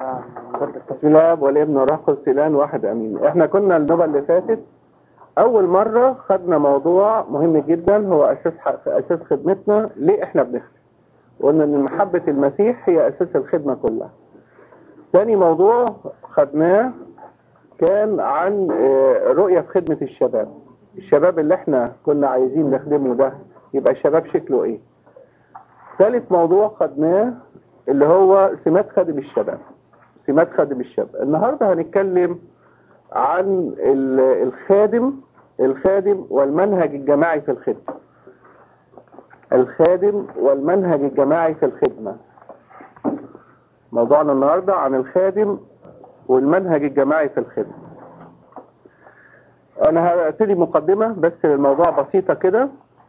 بسم الله والابن والروح القدس الان واحد امين احنا كنا النوبه اللي فاتت اول مره خدنا موضوع مهم جدا هو اساس ح- اساس خدمتنا ليه احنا بنخدم قلنا ان محبه المسيح هي اساس الخدمه كلها تاني موضوع خدناه كان عن آه، رؤيه في خدمه الشباب الشباب اللي احنا كنا عايزين نخدمه ده يبقى الشباب شكله ايه ثالث موضوع خدناه اللي هو سمات خادم الشباب سمات خادم الشباب النهارده هنتكلم عن ال- الخادم الخادم والمنهج الجماعي في الخدمة الخادم والمنهج الجماعي في الخدمة موضوعنا النهاردة عن الخادم والمنهج الجماعي في الخدمة انا هبتدي مقدمة بس الموضوع بسيطة كده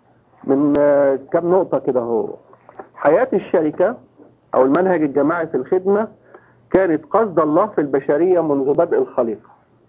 من آه، كام نقطة كده هو حياة الشركة او المنهج الجماعي في الخدمة كانت قصد الله في البشرية منذ بدء الخليقة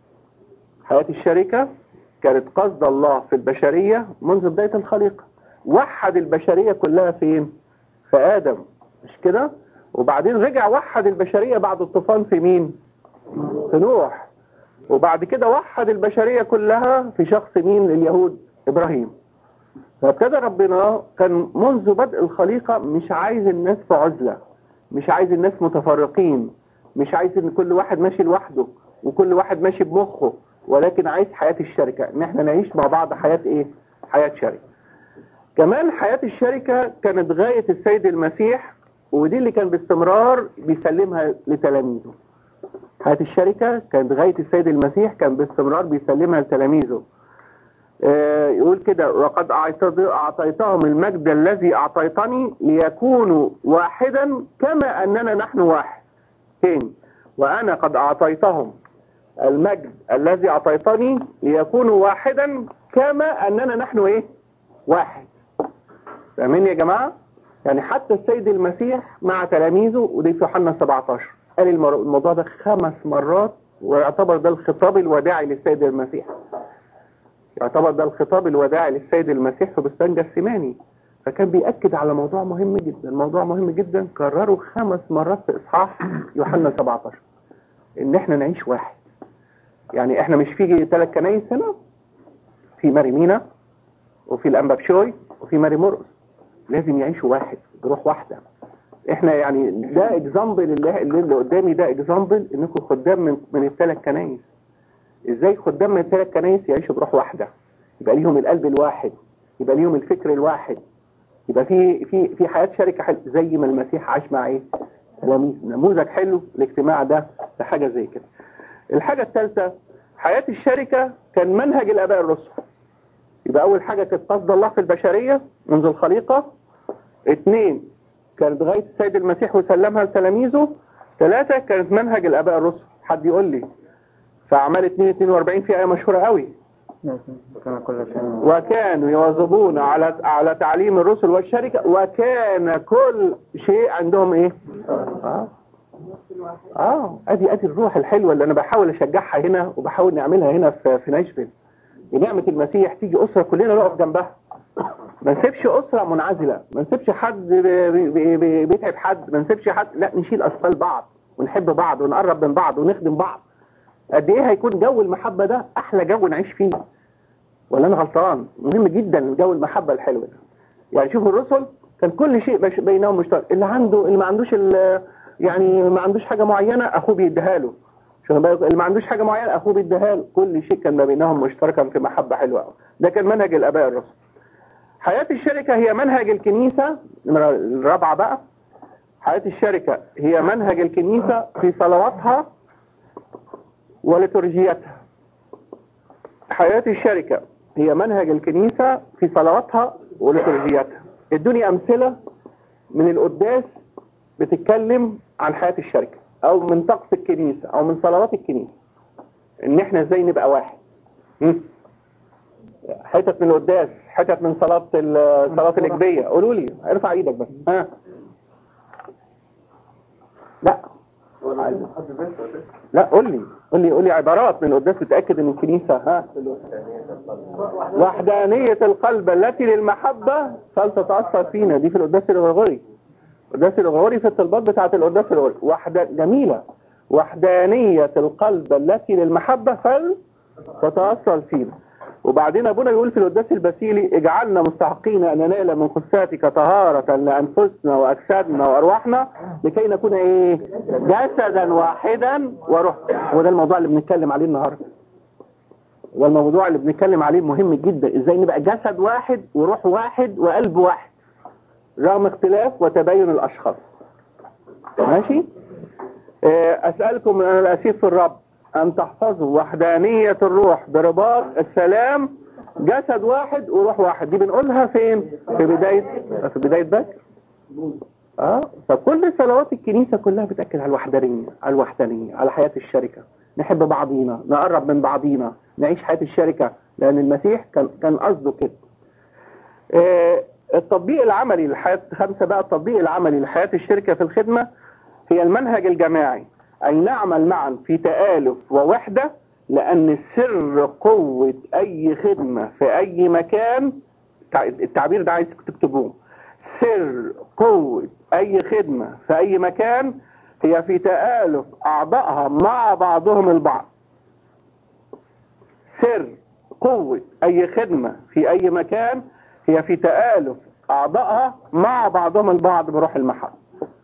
حياة الشركة كانت قصد الله في البشرية منذ بداية الخليقة وحد البشرية كلها فين في آدم مش كده وبعدين رجع وحد البشرية بعد الطوفان في مين في نوح وبعد كده وحد البشرية كلها في شخص مين اليهود إبراهيم فابتدى ربنا كان منذ بدء الخليقة مش عايز الناس في عزلة مش عايز الناس متفرقين مش عايز ان كل واحد ماشي لوحده وكل واحد ماشي بمخه ولكن عايز حياة الشركة ان احنا نعيش مع بعض حياة ايه حياة شركة كمان حياة الشركة كانت غاية السيد المسيح ودي اللي كان باستمرار بيسلمها لتلاميذه حياة الشركة كانت غاية السيد المسيح كان باستمرار بيسلمها لتلاميذه آه، يقول كده وقد أعطيت- أعطيتهم المجد الذي أعطيتني ليكونوا واحدا كما أننا نحن واحد تاني وأنا قد أعطيتهم المجد الذي أعطيتني ليكونوا واحدا كما أننا نحن إيه واحد فاهمين يا جماعة يعني حتى السيد المسيح مع تلاميذه ودي في يوحنا 17 قال المر- الموضوع ده خمس مرات ويعتبر ده الخطاب الوداعي للسيد المسيح يعتبر ده الخطاب الوداعي للسيد المسيح في بستان جسيماني فكان بيأكد على موضوع مهم جدا موضوع مهم جدا كرره خمس مرات في إصحاح يوحنا 17 إن إحنا نعيش واحد يعني إحنا مش في ثلاث كنايس هنا في ماري مينا وفي الأنبا بشوي وفي ماري مرقس لازم يعيشوا واحد بروح واحدة احنا يعني ده اكزامبل اللي, اللي قدامي ده اكزامبل انكم خدام من, من الثلاث كنايس ازاي خدام من الثلاث كنايس يعيشوا بروح واحدة يبقى ليهم القلب الواحد يبقى ليهم الفكر الواحد يبقى في في في حياة شركة حل... زي ما المسيح عاش مع ايه تلاميذ نموذج حلو الاجتماع ده لحاجة زي كده الحاجة الثالثة حياة الشركة كان منهج الآباء الرسل يبقى أول حاجة كانت قصد الله في البشرية منذ الخليقة اثنين كانت غاية السيد المسيح وسلمها لتلاميذه ثلاثة كانت منهج الآباء الرسل حد يقول لي في أعمال 2 42 في آية مشهورة قوي كما كل شيء وكانوا يواظبون على على تعليم الرسل والشركة وكان كل شيء عندهم ايه اه اه ادي ادي الروح الحلوة اللي انا بحاول اشجعها هنا وبحاول نعملها هنا في في ناشفيل بنعمة المسيح تيجي اسرة كلنا نقف جنبها ما نسيبش اسرة منعزلة ما نسيبش حد بي- بي- بي- بيتعب حد ما نسيبش حد لا نشيل اثقال بعض ونحب بعض ونقرب من بعض ونخدم بعض قد ايه هيكون جو المحبة ده احلى جو نعيش فيه ولا انا غلطان مهم جدا جو المحبة الحلوة ده يعني شوفوا الرسل كان كل شيء بش- بينهم مشترك اللي عنده اللي ما عندوش ال- يعني ما عندوش حاجة معينة اخوه بيديها له شوف بالك، اللي ما عندوش حاجة معينة اخوه بيديها له كل شيء كان ما بينهم مشتركا في محبة حلوة قوي ده كان منهج الاباء الرسل حياة الشركة هي منهج الكنيسة النمرة الرابعة بقى حياة الشركة هي منهج الكنيسة في صلواتها ولترجيتها حياة الشركة هي منهج الكنيسة في صلواتها ولترجيتها ادوني أمثلة من القداس بتتكلم عن حياة الشركة أو من طقس الكنيسة أو من صلوات الكنيسة إن إحنا إزاي نبقى واحد م? حتت من القداس حتت من صلاة ال- صلاة الإجبية قولوا لي ارفع إيدك بس ها لا لا قول لي قول لي قول لي عبارات من القداس بتأكد ان الكنيسة ها وحدانية القلب التي للمحبة فلتتأثر فينا دي في القداس الغرغري القداس الغرغري في الطلبات بتاعة القداس الغرغري واحدة جميلة وحدانية القلب التي للمحبة فل تتأصل فينا وبعدين أبونا يقول في القداس البسيلي اجعلنا مستحقين أن ننال من خساتك طهارة لأنفسنا وأجسادنا وأرواحنا لكي نكون إيه جسدا واحدا وروح وده الموضوع اللي بنتكلم عليه النهاردة والموضوع اللي بنتكلم عليه مهم جدا ازاي نبقى جسد واحد وروح واحد وقلب واحد رغم اختلاف وتباين الاشخاص ماشي آه، اسالكم انا الاسير في الرب ان تحفظوا وحدانية الروح برباط السلام جسد واحد وروح واحد دي بنقولها فين في بداية في بداية بكر اه فكل صلوات الكنيسة كلها بتأكد على الوحدانية على الوحدانية على حياة الشركة نحب بعضينا نقرب من بعضينا نعيش حياة الشركة لأن المسيح كان كان قصده كده آه، التطبيق العملي لحياة خمسة بقى التطبيق العملي لحياة الشركة في الخدمة هي المنهج الجماعي أي نعمل معا في تآلف ووحدة لأن سر قوة أي خدمة في أي مكان تع- التعبير ده عايز تكتبوه سر قوة أي خدمة في أي مكان هي في تآلف أعضائها مع بعضهم البعض سر قوة أي خدمة في أي مكان هي في تآلف أعضائها مع بعضهم البعض بروح المحبة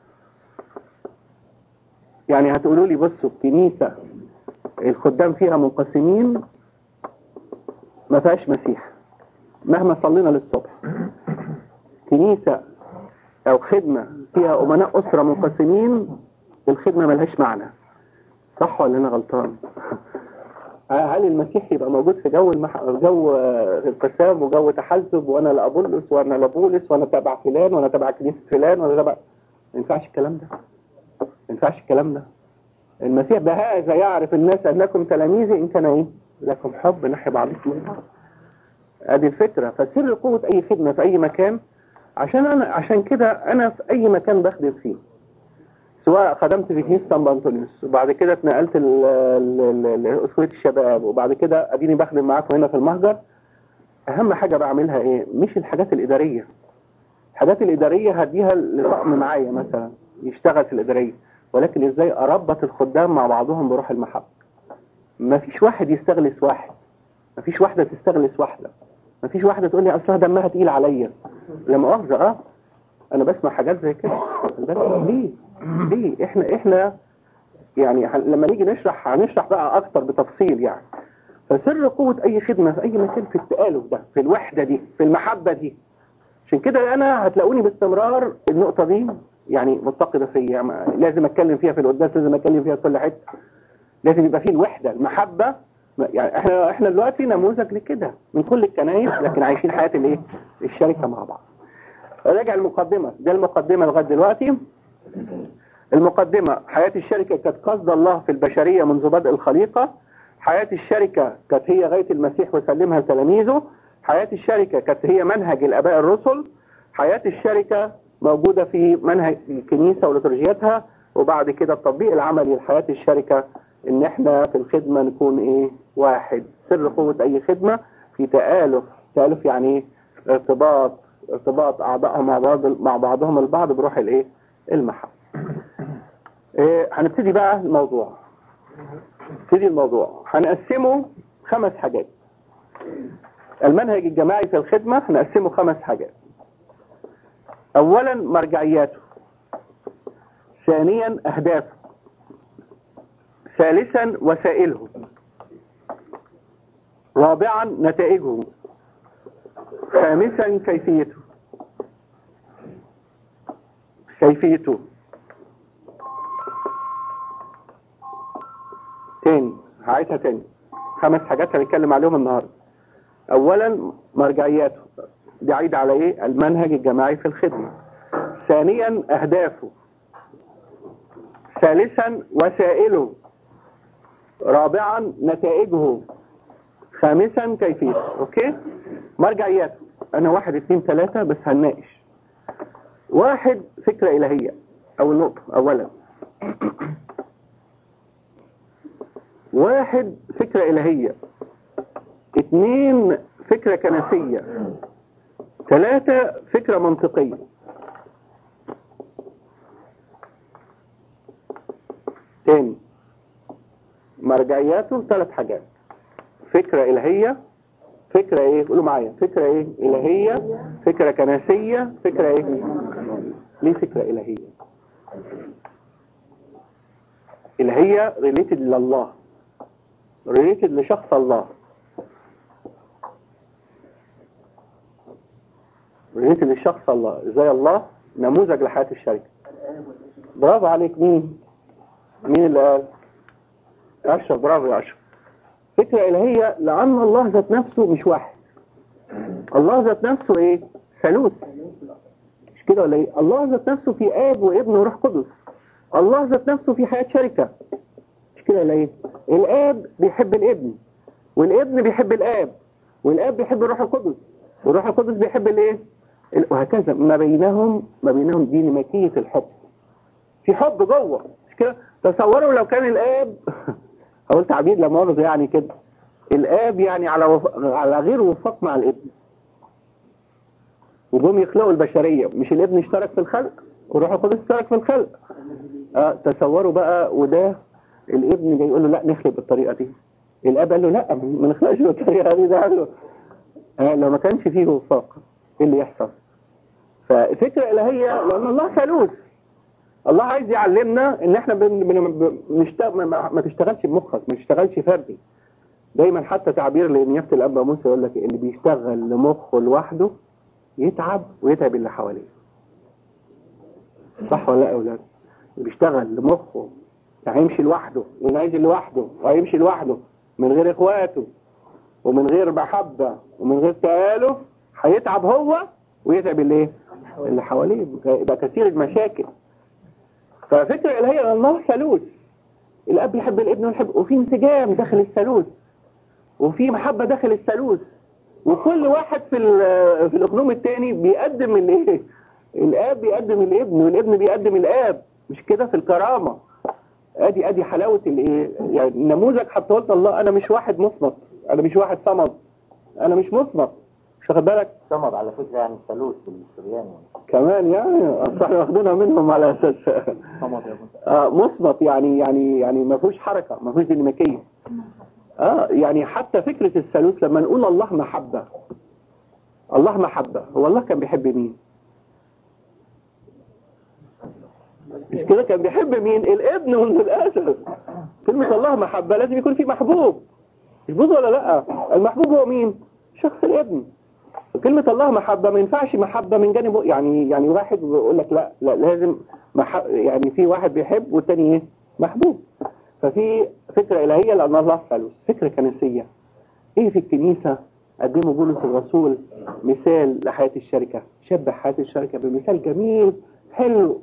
يعني هتقولوا لي بصوا الكنيسة الخدام فيها منقسمين ما فيهاش مسيح مهما صلينا للصبح كنيسة أو خدمة فيها أمناء أسرة منقسمين الخدمة ملهاش معنى صح ولا أنا غلطان؟ هل المسيح يبقى موجود في جو المح... جو آه، انقسام وجو تحزب وانا لا ابولس وانا لا بولس وانا تبع فلان وانا تبع كنيسه فلان وانا تبع ما ينفعش الكلام ده ما ينفعش الكلام ده المسيح بهذا يعرف الناس انكم تلاميذي ان كان ايه لكم حب نحي بعضكم من بعض ادي الفكره فسر قوه اي خدمه في اي مكان عشان انا عشان كده انا في اي مكان بخدم فيه سواء خدمت في كنيسه سان بانطونيوس وبعد كده اتنقلت ل- ل- ل- لاسره الشباب وبعد كده اديني بخدم معاكم هنا في المهجر اهم حاجه بعملها ايه مش الحاجات الاداريه الحاجات الاداريه هديها لطقم معايا مثلا يشتغل في الاداريه ولكن ازاي اربط الخدام مع بعضهم بروح المحبه ما فيش واحد يستغلس واحد ما فيش واحده تستغلس واحده ما فيش واحده تقول لي اصلها دمها تقيل عليا لا مؤاخذه اه انا بسمع حاجات زي كده خد بالك؟ ليه ليه احنا احنا يعني ه- لما نيجي نشرح هنشرح بقى اكتر بتفصيل يعني فسر قوة اي خدمة في اي مكان في التآلف ده في الوحدة دي في المحبة دي عشان كده انا هتلاقوني باستمرار النقطة دي يعني متقدة فيا يعني لازم اتكلم فيها في القداس لازم اتكلم فيها في كل حتة لازم يبقى فيه الوحدة المحبة يعني احنا احنا دلوقتي نموذج لكده من كل الكنائس لكن عايشين حياة الايه الشركة مع بعض راجع المقدمة ده المقدمة لغاية دلوقتي المقدمة حياة الشركة كانت قصد الله في البشرية منذ بدء الخليقة حياة الشركة كانت هي غاية المسيح وسلمها لتلاميذه حياة الشركة كانت هي منهج الآباء الرسل حياة الشركة موجودة في منهج الكنيسة ولترجيتها وبعد كده التطبيق العملي لحياة الشركة ان احنا في الخدمة نكون ايه واحد سر قوة اي خدمة في تآلف تآلف يعني ايه ارتباط ارتباط اعضائها مع بعض مع بعضهم البعض بروح الايه المحبة إيه هنبتدي بقى الموضوع نبتدي الموضوع هنقسمه خمس حاجات المنهج الجماعي في الخدمة هنقسمه خمس حاجات اولا مرجعياته ثانيا اهدافه ثالثا وسائله رابعا نتائجه خامسا كيفيته كيفيته تاني هعيدها تاني خمس حاجات هنتكلم عليهم النهارده اولا مرجعياته دي عايد على ايه المنهج الجماعي في الخدمه ثانيا اهدافه ثالثا وسائله رابعا نتائجه خامسا كيفيته اوكي مرجعياته انا واحد اتنين تلاتة بس هنناقش واحد فكرة الهية اول نقطة اولا واحد فكرة الهية اتنين فكرة كنسية ثلاثة فكرة منطقية تاني مرجعياته ثلاث حاجات فكرة إلهية فكرة إيه قولوا معايا فكرة إيه إلهية فكرة كنسية فكرة إيه ليه فكرة إلهية إلهية ريليتد لله ريليتد لشخص الله ريليتد لشخص الله ازاي الله نموذج لحياة الشركة برافو عليك مين مين اللي قال أشرف برافو يا أشرف فكرة إلهية لأن الله ذات نفسه مش واحد الله ذات نفسه إيه ثالوث مش كده ولا إيه الله ذات نفسه في آب وابن وروح قدس الله ذات نفسه في حياة شركة مش كده ولا إيه الآب بيحب الابن والابن بيحب الآب والآب بيحب الروح القدس والروح القدس بيحب الإيه ال- وهكذا ما بينهم ما بينهم ديناميكية الحب في حب جوه مش كده تصوروا لو كان الآب هقول تعبير لا مؤاخذة يعني كده الآب يعني على وف... على غير وفاق مع الابن وجم يخلقوا البشرية مش الابن اشترك في الخلق والروح القدس اشترك في الخلق آه تصوروا بقى وده الابن جاي يقول له لا نخلق بالطريقة دي الاب قال له لا ما نخلقش بالطريقة دي ده قال له آه لو ما كانش فيه وفاق ايه اللي يحصل ففكرة إلهية لأن الله ثالوث الله عايز يعلمنا ان احنا بن بن بنشتغل ما, ما تشتغلش بمخك ما تشتغلش فردي دايما حتى تعبير لنيافة الاب موسى يقول لك اللي بيشتغل لمخه لوحده يتعب ويتعب اللي حواليه صح ولا لا يا اولاد اللي بيشتغل لمخه هيمشي لوحده ويعيش لوحده وهيمشي لوحده من غير اخواته ومن غير محبة ومن غير تآلف هيتعب هو ويتعب اللي ايه اللي حواليه يبقى كثير المشاكل ففكرة الهية ان الله ثالوث الاب يحب الابن ويحب وفي انسجام داخل الثالوث وفي محبة داخل الثالوث وكل واحد في ال- في الاقلوم الثاني بيقدم الايه الاب بيقدم الابن والابن بيقدم الاب مش كده في الكرامة ادي ادي حلاوة الايه يعني نموذج حتى قلت الله انا مش واحد مصمت انا مش واحد صمد انا مش مصمت مش واخد بالك صمد على فكرة يعني ثالوث بالسريان كمان يعني اصل احنا واخدينها منهم على اساس صمد يا ابن آه مصمت يعني يعني يعني ما فيهوش حركة ما فيهوش ديناميكية اه يعني حتى فكرة الثالوث لما نقول الله محبة الله محبة هو الله كان بيحب مين مش كده كان بيحب مين الابن منذ الاساس كلمة الله محبة لازم يكون في محبوب مظبوط ولا لا المحبوب هو مين شخص الابن كلمة الله محبة ما ينفعش محبة من جانب يعني يعني واحد بيقول لك لا لا لازم مح... يعني في واحد بيحب والتاني ايه محبوب ففي فكرة إلهية لأن الله ثالوث فكرة كنسية ايه في الكنيسة قدموا بولس الرسول مثال لحياة الشركة شبه حياة الشركة بمثال جميل حلو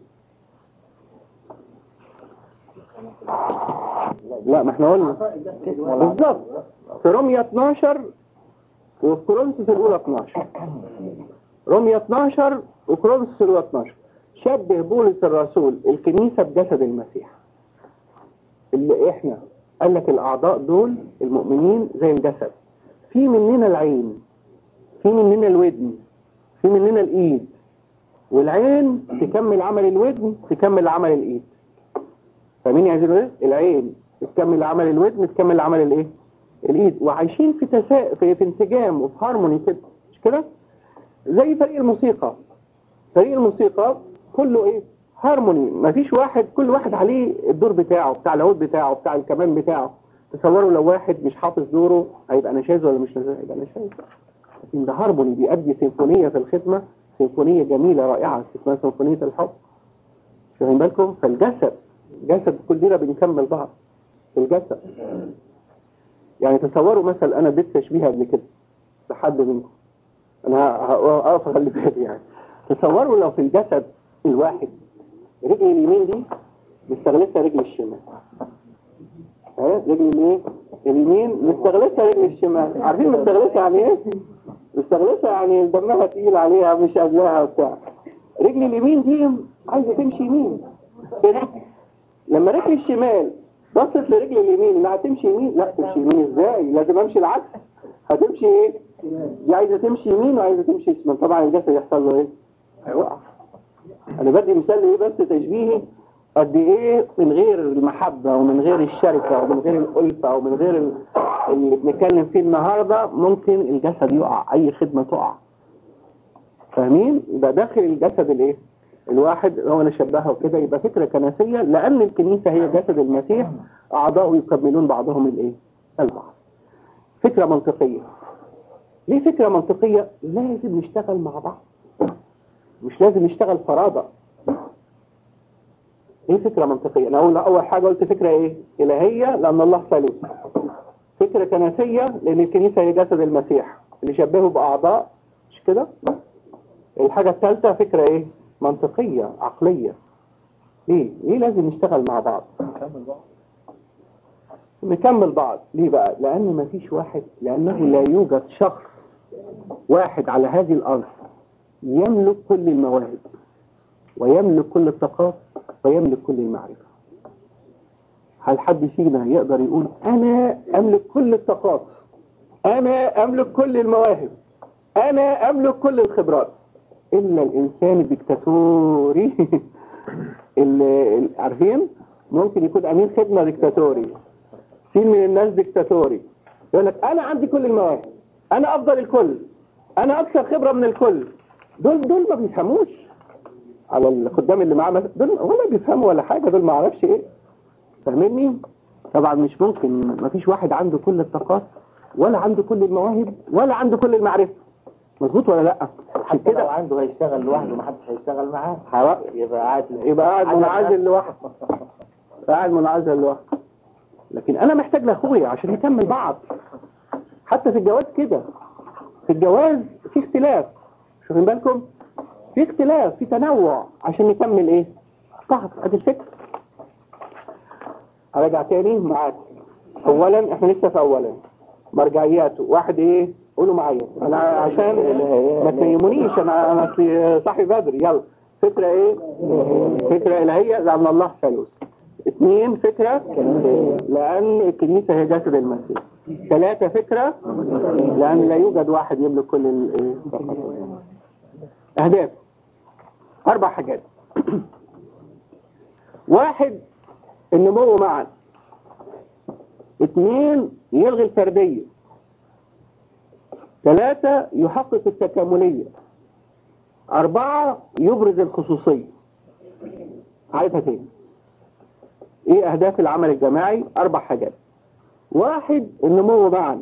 لا ما احنا قلنا بالظبط في رومية 12 وفي كورنثوس الأولى 12 رومية 12 وكورنثوس الأولى 12 شبه بولس الرسول الكنيسة بجسد المسيح اللي احنا قال لك الأعضاء دول المؤمنين زي الجسد في مننا العين في مننا الودن في مننا الإيد والعين تكمل عمل الودن تكمل عمل الإيد فمين يعزل ايه؟ العين تكمل عمل الودن تكمل عمل الايه الايد وعايشين في تسا... في, في انسجام وفي هارموني كده مش كده زي فريق الموسيقى فريق الموسيقى كله ايه هارموني مفيش واحد كل واحد عليه الدور بتاعه بتاع العود بتاعه بتاع الكمان بتاعه تصوروا لو واحد مش حافظ دوره هيبقى نشاز ولا مش نشاز هيبقى نشاز لكن ده هارموني بيأدي سيمفونية في الخدمة سيمفونية جميلة رائعة اسمها سيمفونية الحب واخدين بالكم فالجسد جسد كلنا بنكمل بعض في الجسد يعني تصوروا مثلا انا اديت تشبيه قبل كده لحد منكم انا هقف اخلي بالي يعني تصوروا لو في الجسد الواحد رجل اليمين دي مستغلتها رجل الشمال ها رجل اليمين اليمين مستغلتها رجل الشمال عارفين مستغلتها يعني ايه مستغلتها يعني دمها تقيل عليها مش قبلها وبتاع رجل اليمين دي عايزه تمشي يمين كده لما رجل الشمال بصت لرجل اليمين انها هتمشي يمين لا تمشي يمين ازاي لازم امشي العكس هتمشي ايه دي عايزه تمشي يمين وعايزه تمشي شمال طبعا الجسد يحصل له ايه هيوقع انا بدي مثال ايه بس تشبيهي قد ايه من غير المحبة ومن غير الشركة ومن غير الألفة ومن غير ال- اللي بنتكلم فيه النهاردة ممكن الجسد يقع أي خدمة تقع فاهمين؟ يبقى داخل الجسد الايه؟ الواحد هو انا شبهه كده يبقى فكرة كنسية لأن الكنيسة هي جسد المسيح أعضاؤه يكملون بعضهم الايه؟ البعض فكرة منطقية ليه فكرة منطقية؟ لازم نشتغل مع بعض مش لازم نشتغل فرادة ايه فكرة منطقية انا اول اول حاجة قلت فكرة ايه الهية لان الله ثالث فكرة كنسية لان الكنيسة هي جسد المسيح اللي شبهه باعضاء مش كده الحاجة الثالثة فكرة ايه منطقية عقلية ليه ليه لازم نشتغل مع بعض نكمل بعض ليه بقى لان مفيش واحد لانه لا يوجد شخص واحد على هذه الارض يملك كل المواهب ويملك كل الطاقات ويملك كل المعرفة هل حد فينا يقدر يقول أنا أملك كل الطاقات أنا أملك كل المواهب أنا أملك كل الخبرات إلا الإنسان الدكتاتوري اللي اللي- عارفين ممكن يكون أمين خدمة دكتاتوري سين من الناس دكتاتوري يقول لك أنا عندي كل المواهب أنا أفضل الكل أنا أكثر خبرة من الكل دول دول ما بيفهموش على الخدام اللي معاه مثلا دول ولا بيفهموا ولا حاجة دول ما اعرفش ايه فاهميني طبعا مش ممكن ما فيش واحد عنده كل الطاقات ولا عنده كل المواهب ولا عنده كل المعرفة مظبوط ولا لا عشان حتى لو كده عنده هيشتغل لوحده محدش هيشتغل معاه حرام. يبقى قاعد يبقى قاعد منعزل لوحده قاعد منعزل لوحده لكن انا محتاج لاخويا عشان نكمل بعض حتى في الجواز كده في الجواز في اختلاف شوفين بالكم في اختلاف في تنوع عشان نكمل ايه بعض ادي الفكره ارجع تاني معاك اولا احنا لسه في اولا مرجعياته واحد ايه قولوا معايا انا عشان ما تنيمونيش انا انا في صاحي بدري يلا فكرة ايه فكرة الهية لان الله ثالوث اثنين فكرة لان الكنيسة هي جسد المسيح ثلاثة فكرة لان لا يوجد واحد يملك كل ال- إيه؟ اهداف اربع حاجات واحد النمو معا اثنين يلغي الفردية ثلاثة يحقق التكاملية أربعة يبرز الخصوصية عايزها تاني ايه اهداف العمل الجماعي اربع حاجات واحد النمو معا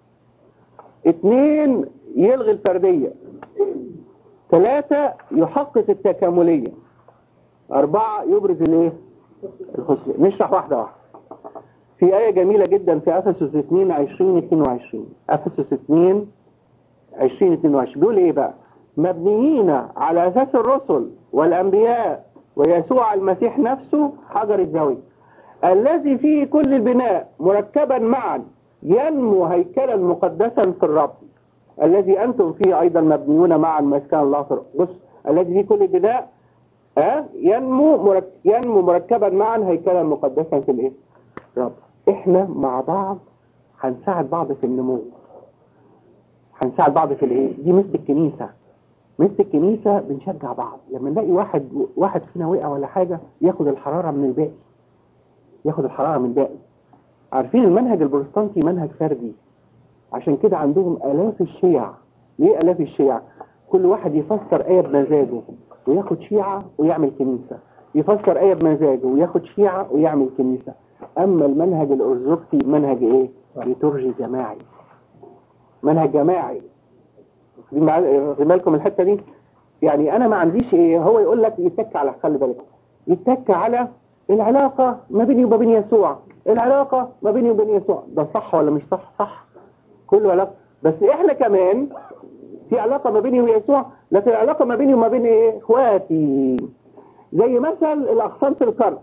اثنين يلغي الفردية ثلاثة يحقق التكاملية أربعة يبرز الايه الخصوصية نشرح واحدة واحدة في آية جميلة جدا في أفسس 2 20 22 أفسس 2 20 22 بيقول ايه بقى مبنيين على أساس الرسل والأنبياء ويسوع المسيح نفسه حجر الزاوية الذي فيه كل البناء مركبا معا ينمو هيكلا مقدسا في الرب الذي أنتم فيه أيضا مبنيون معا مسكن الله في الرب بص الذي فيه كل البناء ها ينمو مرك... ينمو مركبا معا هيكلا مقدسا في الايه؟ رب احنا مع بعض هنساعد بعض في النمو هنساعد بعض في الايه؟ دي مثل الكنيسه مثل الكنيسه بنشجع بعض لما نلاقي واحد واحد فينا وقع ولا حاجه ياخد الحراره من الباقي ياخد الحراره من الباقي عارفين المنهج البروتستانتي منهج فردي عشان كده عندهم الاف الشيع ليه الاف الشيع كل واحد يفسر ايه بمزاجه وياخد شيعة ويعمل كنيسة يفسر آية بمزاجه وياخد شيعة ويعمل كنيسة أما المنهج الأرثوذكسي منهج إيه؟ ليتورجي جماعي منهج جماعي واخدين معايا- واخدين بالكم الحتة دي يعني أنا ما عنديش إيه هو يقول لك يتك على خلي بالك يتك على العلاقة ما بيني وما بين يسوع العلاقة ما بيني وبين يسوع ده صح ولا مش صح صح كله علاقة بس احنا كمان في علاقة ما بيني ويسوع لكن العلاقة ما بيني وما بين ايه اخواتي زي مثل الاغصان في الكرم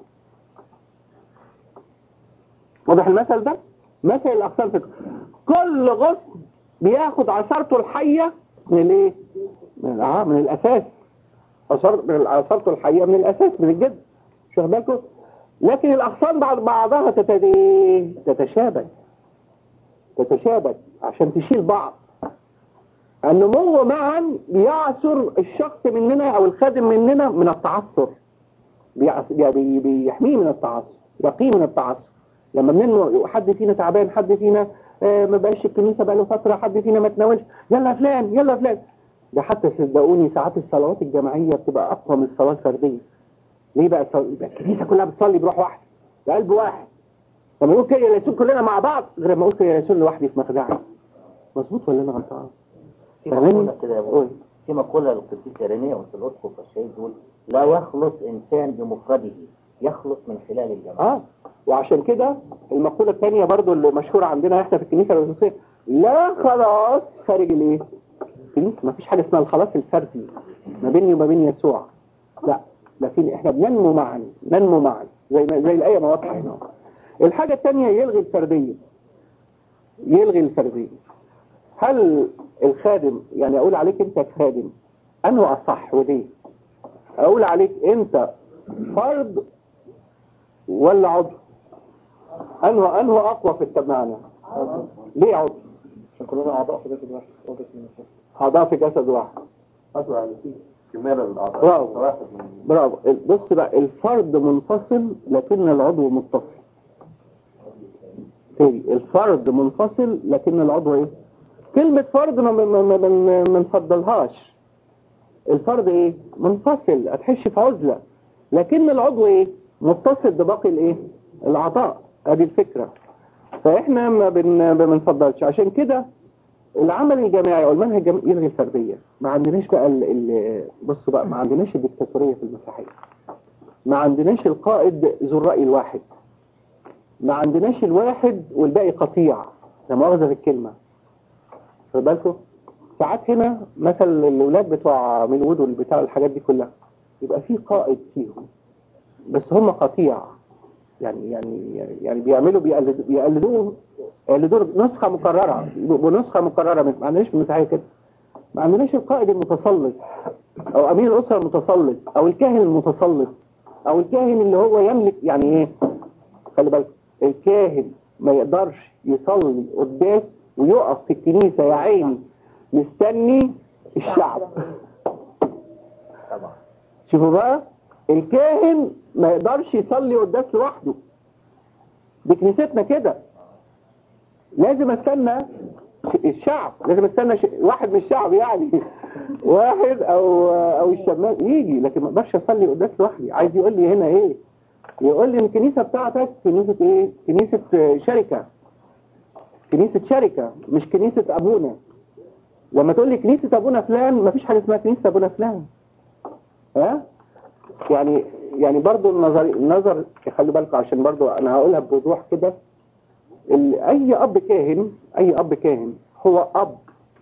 واضح المثل ده مثل الاغصان في الكرم كل غصن بياخد عصارته الحية من الايه من, آه من الاساس عصار من عصارته الحية من الاساس من الجد شو واخد بالكم لكن الاغصان بعض بعضها تتدي تتشابك تتشابك عشان تشيل بعض النمو معا بيعصر الشخص مننا او الخادم مننا من التعثر بيعص- بي- بيحميه من التعصب يقيه من التعصب لما بننمو حد فينا تعبان حد فينا آه، ما بقاش الكنيسه بقى له فتره حد فينا ما تناولش يلا يا فلان يلا يا فلان ده حتى صدقوني ساعات الصلوات الجماعيه بتبقى اقوى من الصلاه الفرديه ليه بقى الصل- يبقى الكنيسه كلها بتصلي بروح واحد بقلب واحد لما يقول كده يا رسول كلنا مع بعض غير لما اقول كده يا رسول لوحدي في مخدعي مظبوط ولا انا غلطان؟ في فاهمني؟ مقولة كده يا أبو قول. في مقولة للقديس إيرينيوس الأسقف الشهيد يقول لا يخلص إنسان بمفرده يخلص من خلال الجماعة اه وعشان كده المقولة الثانية برضو اللي مشهورة عندنا احنا في الكنيسة الأرثوذكسية لا خلاص خارج الايه؟ الكنيسة ما فيش حاجة اسمها الخلاص الفردي ما بيني وما بين يسوع لا لكن احنا بننمو معا ننمو معا زي ما زي الآية ما واضحة هنا الحاجة الثانية يلغي الفردية يلغي الفردية هل الخادم يعني اقول عليك انت خادم انه اصح وليه اقول عليك انت فرد ولا عضو انه انه اقوى في المعنى ليه عضو عشان كلنا أعضاء في جسد واحد أوضة المسيح اعضاء في جسد واحد أصلا يعني في كمال الأعضاء برافو. واحد من برافو بص بقى الفرد منفصل لكن العضو متصل تاني الفرد منفصل لكن العضو ايه كلمة فرد ما ما ما ما ما نفضلهاش الفرد ايه منفصل هتحش في عزلة لكن العضو ايه متصل بباقي الايه الاعضاء ادي الفكرة فاحنا ما بن ما بنفضلش عشان كده العمل الجماعي او المنهج الجماعي يلغي الفرديه ما عندناش بقى ال ال بصوا بقى ما عندناش الدكتاتوريه في المسيحيه ما عندناش القائد ذو الراي الواحد ما عندناش الواحد والباقي قطيع لا مؤاخذه في الكلمه خد بالكم ساعات هنا مثلا الاولاد بتوع ميلود والبتاع الحاجات دي كلها يبقى في قائد فيهم بس هم قطيع يعني يعني يعني بيعملوا بيقلدوا بيقلدوه يقلدوه نسخه مكرره بنسخه مكرره ما عندناش في المسيحيه كده ما عندناش القائد المتسلط او امير الاسره المتسلط او الكاهن المتسلط او الكاهن اللي هو يملك يعني ايه خلي بالك الكاهن ما يقدرش يصلي قداس ويقف في الكنيسه يا عيني مستني الشعب طبعا شوفوا بقى الكاهن ما يقدرش يصلي قداس لوحده دي كنيستنا كده لازم استنى الشعب لازم استنى ش... واحد من الشعب يعني واحد او او الشمال يجي لكن ما اقدرش اصلي قداس لوحدي عايز يقول لي هنا ايه يقول لي الكنيسه بتاعتك كنيسه ايه كنيسه آه، شركه كنيسه شركه مش كنيسه ابونا لما تقول لي كنيسه ابونا فلان ما فيش حاجه اسمها كنيسه ابونا فلان ها يعني يعني برضو النظر النظر خلي بالكم عشان برضو انا هقولها بوضوح كده ال- اي اب كاهن اي اب كاهن هو اب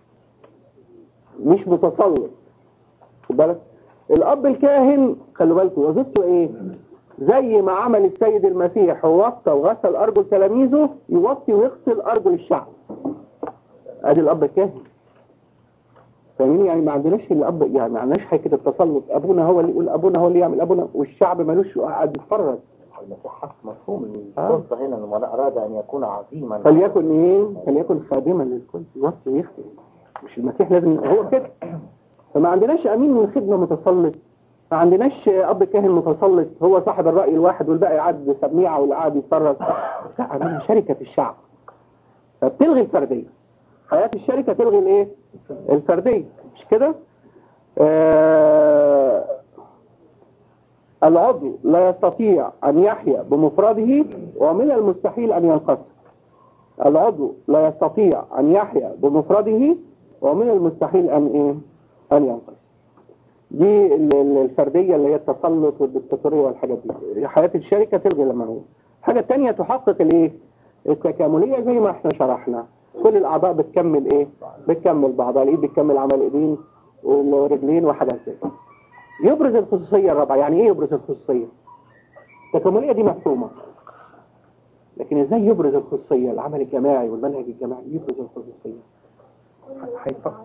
مش متسلط خد بالك الاب الكاهن خلي بالكم وظيفته ايه زي ما عمل السيد المسيح ووطى وغسل ارجل تلاميذه يوطي ويغسل ارجل الشعب ادي الاب الكاهن فاهمين يعني ما عندناش الاب يعني ما عندناش حكايه التسلط ابونا هو اللي يقول ابونا هو اللي يعمل ابونا والشعب ملوش قاعد يتفرج المسيح حط مفهوم آه. السلطة هنا لما أراد أن يكون عظيما فليكن ايه فليكن خادما للكل يوصي ويخدم مش المسيح لازم هو كده فما عندناش امين من خدمه متسلط ما عندناش اب كاهن متسلط هو صاحب الراي الواحد والباقي قاعد سميعه واللي قاعد يتفرج لا عندنا شركه في الشعب فبتلغي الفرديه حياه الشركه تلغي الايه الفرديه مش كده آه العضو لا يستطيع ان يحيا بمفرده ومن المستحيل ان ينقسم العضو لا يستطيع أن يحيا بمفرده ومن المستحيل أن إيه؟ أن ينقسم دي ال- ال- الفردية اللي هي التسلط والدكتاتورية والحاجات دي حياة الشركة تلغي لما هو الحاجة التانية تحقق الإيه؟ التكاملية زي ما احنا شرحنا كل الأعضاء بتكمل إيه؟ بتكمل بعضها الإيد بتكمل عمل الإيدين والرجلين وحاجات زي كده. يبرز الخصوصية الرابعة يعني إيه يبرز الخصوصية؟ التكاملية دي مفهومة لكن ازاي يبرز الخصوصية العمل الجماعي والمنهج الجماعي يبرز الخصوصية هيفكر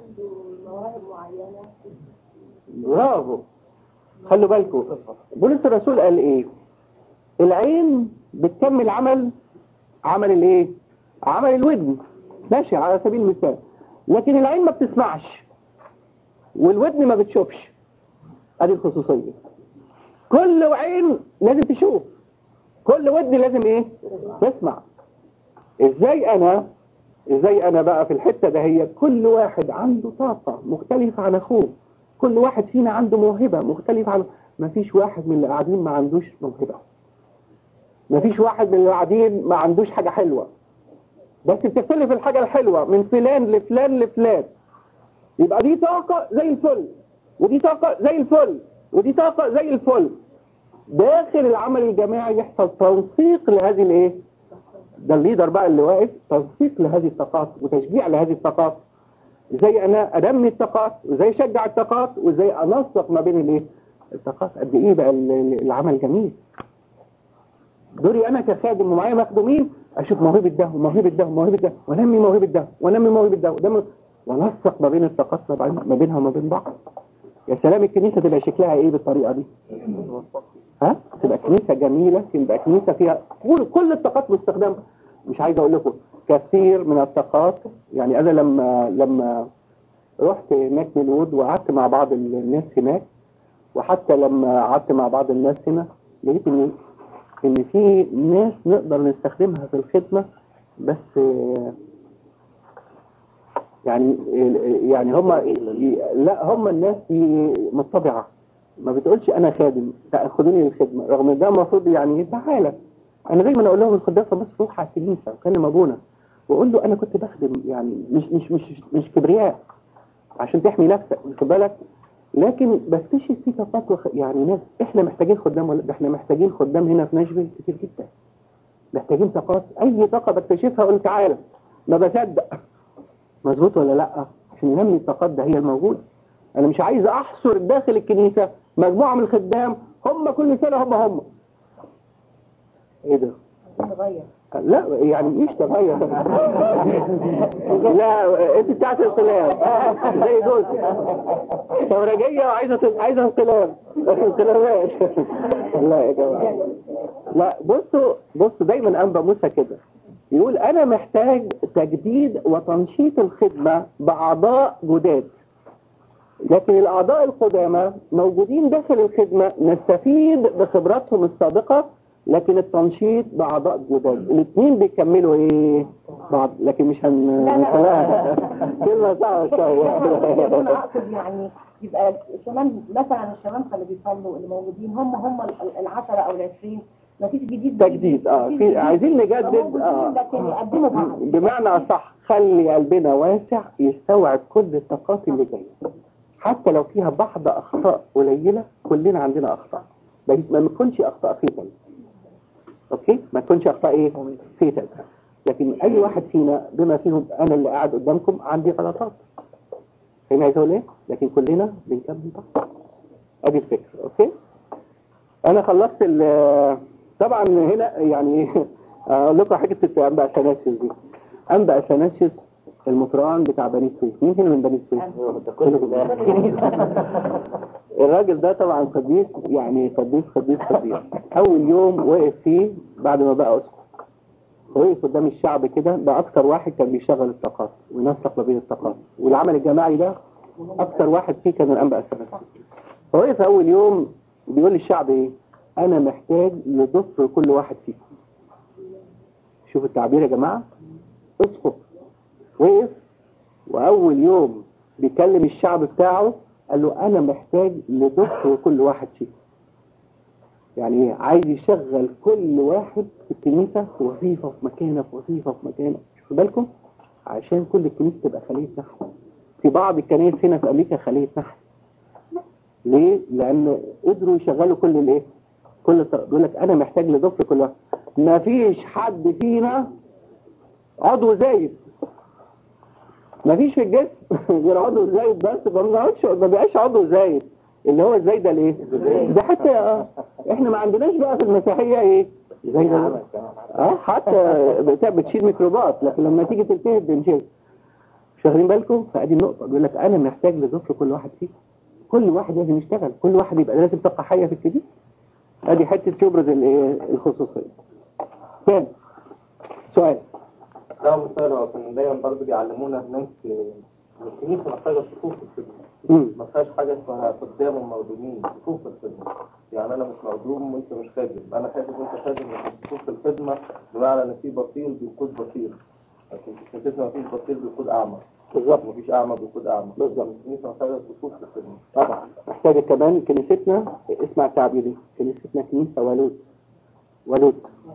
برافو خلوا بالكم بولس الرسول قال ايه العين بتكمل عمل عمل الايه عمل الودن ماشي على سبيل المثال لكن العين ما بتسمعش والودن ما بتشوفش ادي الخصوصية كل عين لازم تشوف كل ود لازم ايه تسمع ازاي انا ازاي انا بقى في الحتة ده هي كل واحد عنده طاقة مختلفة عن اخوه كل واحد فينا عنده موهبة مختلفة عن مفيش واحد من اللي قاعدين ما عندوش موهبة مفيش واحد من اللي قاعدين ما عندوش حاجة حلوة بس بتختلف الحاجة الحلوة من فلان لفلان لفلان يبقى دي طاقة زي الفل ودي طاقة زي الفل ودي طاقة زي الفل داخل العمل الجماعي يحصل تنسيق لهذه الايه ده الليدر بقى اللي واقف تنسيق لهذه الطاقات وتشجيع لهذه الطاقات ازاي انا انمي الطاقات وازاي اشجع الطاقات وازاي انسق ما بين الايه الطاقات قد ايه بقى ال- ال- العمل جميل دوري انا كخادم ومعايا مخدومين اشوف موهبه ده وموهبه ده وموهبه ده وانمي موهبه ده وانمي موهبه ده وده م- وانسق ما بين الطاقات ما بين- ما بينها وما بين بعض يا سلام الكنيسه تبقى شكلها ايه بالطريقه دي ها تبقى كنيسه جميله تبقى كنيسه فيها كل كل الطاقات باستخدام مش عايز اقول لكم كثير من الطاقات يعني انا لما لما رحت هناك بالوود وقعدت مع بعض الناس هناك وحتى لما قعدت مع بعض الناس هنا لقيت ان ان في ناس نقدر نستخدمها في الخدمه بس آه، يعني يعني هم لا هم الناس دي مطبعه ما بتقولش انا خادم لا خدوني للخدمه رغم ان ده المفروض يعني تعالى انا دايما اقول لهم القداسه بس روح على الكنيسه وكلم ابونا واقول له انا كنت بخدم يعني مش مش مش مش كبرياء عشان تحمي نفسك واخد بالك لكن بكتشف في طاقات وخ... يعني ناس احنا محتاجين خدام ولا ده احنا محتاجين خدام هنا في ناشفيل كتير جدا محتاجين طاقات اي طاقه بكتشفها اقول تعالى ما بصدق مظبوط ولا لا عشان ننمي الطاقات ده هي الموجوده انا مش عايز احصر داخل الكنيسه مجموعه من الخدام هم كل سنه هم هم ايه ده لا يعني مش تغير لا انت بتاعت انقلاب زي جوزي ثورجيه وعايزه عايزه انقلاب انقلابات لا يا جماعه لا بصوا بصوا دايما انبا موسى كده يقول انا محتاج تجديد وتنشيط الخدمه باعضاء جداد لكن الاعضاء القدامى موجودين داخل الخدمه نستفيد بخبراتهم السابقه لكن التنشيط باعضاء جداد الاثنين بيكملوا ايه بعض لكن مش هن كلمه صعبه شويه انا اقصد يعني يبقى كمان مثلا الشباب اللي بيصلوا اللي موجودين هم هم ال- العشرة او العشرين ما فيش جديد تجديد اه في عايزين نجدد موجودين اه لكن يقدموا بعض بمعنى اصح خلي قلبنا واسع يستوعب كل الطاقات اللي جايه حتى لو فيها بعض اخطاء قليله كلنا عندنا اخطاء بس ما تكونش اخطاء فيتال اوكي ما تكونش اخطاء ايه فيتال لكن اي واحد فينا بما فيهم انا اللي قاعد قدامكم عندي غلطات فاهم عايز اقول ايه لكن كلنا بنكمل بعض ادي الفكره اوكي انا خلصت ال طبعا هنا يعني اقول لكم حاجه انبا اثناسيوس دي انبا اثناسيوس المطران بتاع بني سويف مين هنا من بني سويف؟ ده كله ده الراجل ده طبعا قديس يعني قديس قديس قديس اول يوم وقف فيه بعد ما بقى اسقف وقف قدام الشعب كده ده اكتر واحد كان بيشغل الطاقات وينسق ما بين الطاقات والعمل الجماعي ده اكتر واحد فيه كان الانبا اثناسيوس فوقف اول يوم بيقول للشعب ايه انا محتاج لضفر كل واحد فيكم شوف التعبير يا جماعه اسقط وقف واول يوم بيكلم الشعب بتاعه قال له انا محتاج لضفر كل واحد فيكم يعني ايه عايز يشغل كل واحد في الكنيسه في وظيفه في مكانه في وظيفه في مكانه شوفوا بالكم عشان كل الكنيسه تبقى خليه نحل في بعض الكنائس هنا في امريكا خليه نحل ليه؟ لأن قدروا يشغلوا كل الإيه؟ كل الط- بيقول لك أنا محتاج لضفر كل واحد ما فيش حد فينا عضو زايد ما فيش في الجسم غير عضو زايد بس ما بنقعدش ما بقاش عضو زايد اللي هو الزايد ده ليه؟ ده حتى آه، احنا ما عندناش بقى في المسيحية ايه؟ زايد ده اه حتى بتاع بتشيل ميكروبات لكن لما تيجي تلتهب بنشيل مش واخدين بالكم؟ فادي النقطة بيقول لك أنا محتاج لضفر كل واحد فيكم كل واحد لازم يشتغل كل واحد يبقى لازم تبقى حية في الكنيسة ادي حتة تبرز الايه الخصوصية ثاني سؤال ده مثال هو كان دايما برضه بيعلمونا هناك في الكنيسة محتاجة صفوف في الخدمة مم. ما فيهاش حاجة اسمها خدام ومخدومين صفوف في الخدمة يعني أنا مش مخدوم وأنت مش خادم أنا خادم وأنت خادم لكن صفوف في الخدمة بمعنى إن في بصير بيقود بصير لكن في الخدمة مفيش بصير بيقود أعمى بالظبط مفيش أعمى بيقود أعمى بالظبط. الكنيسة محتاجة صفوف في الخدمة طبعا محتاجة كمان كنيستنا اسمع تعبيري كنيستنا كنيسة ولود ولود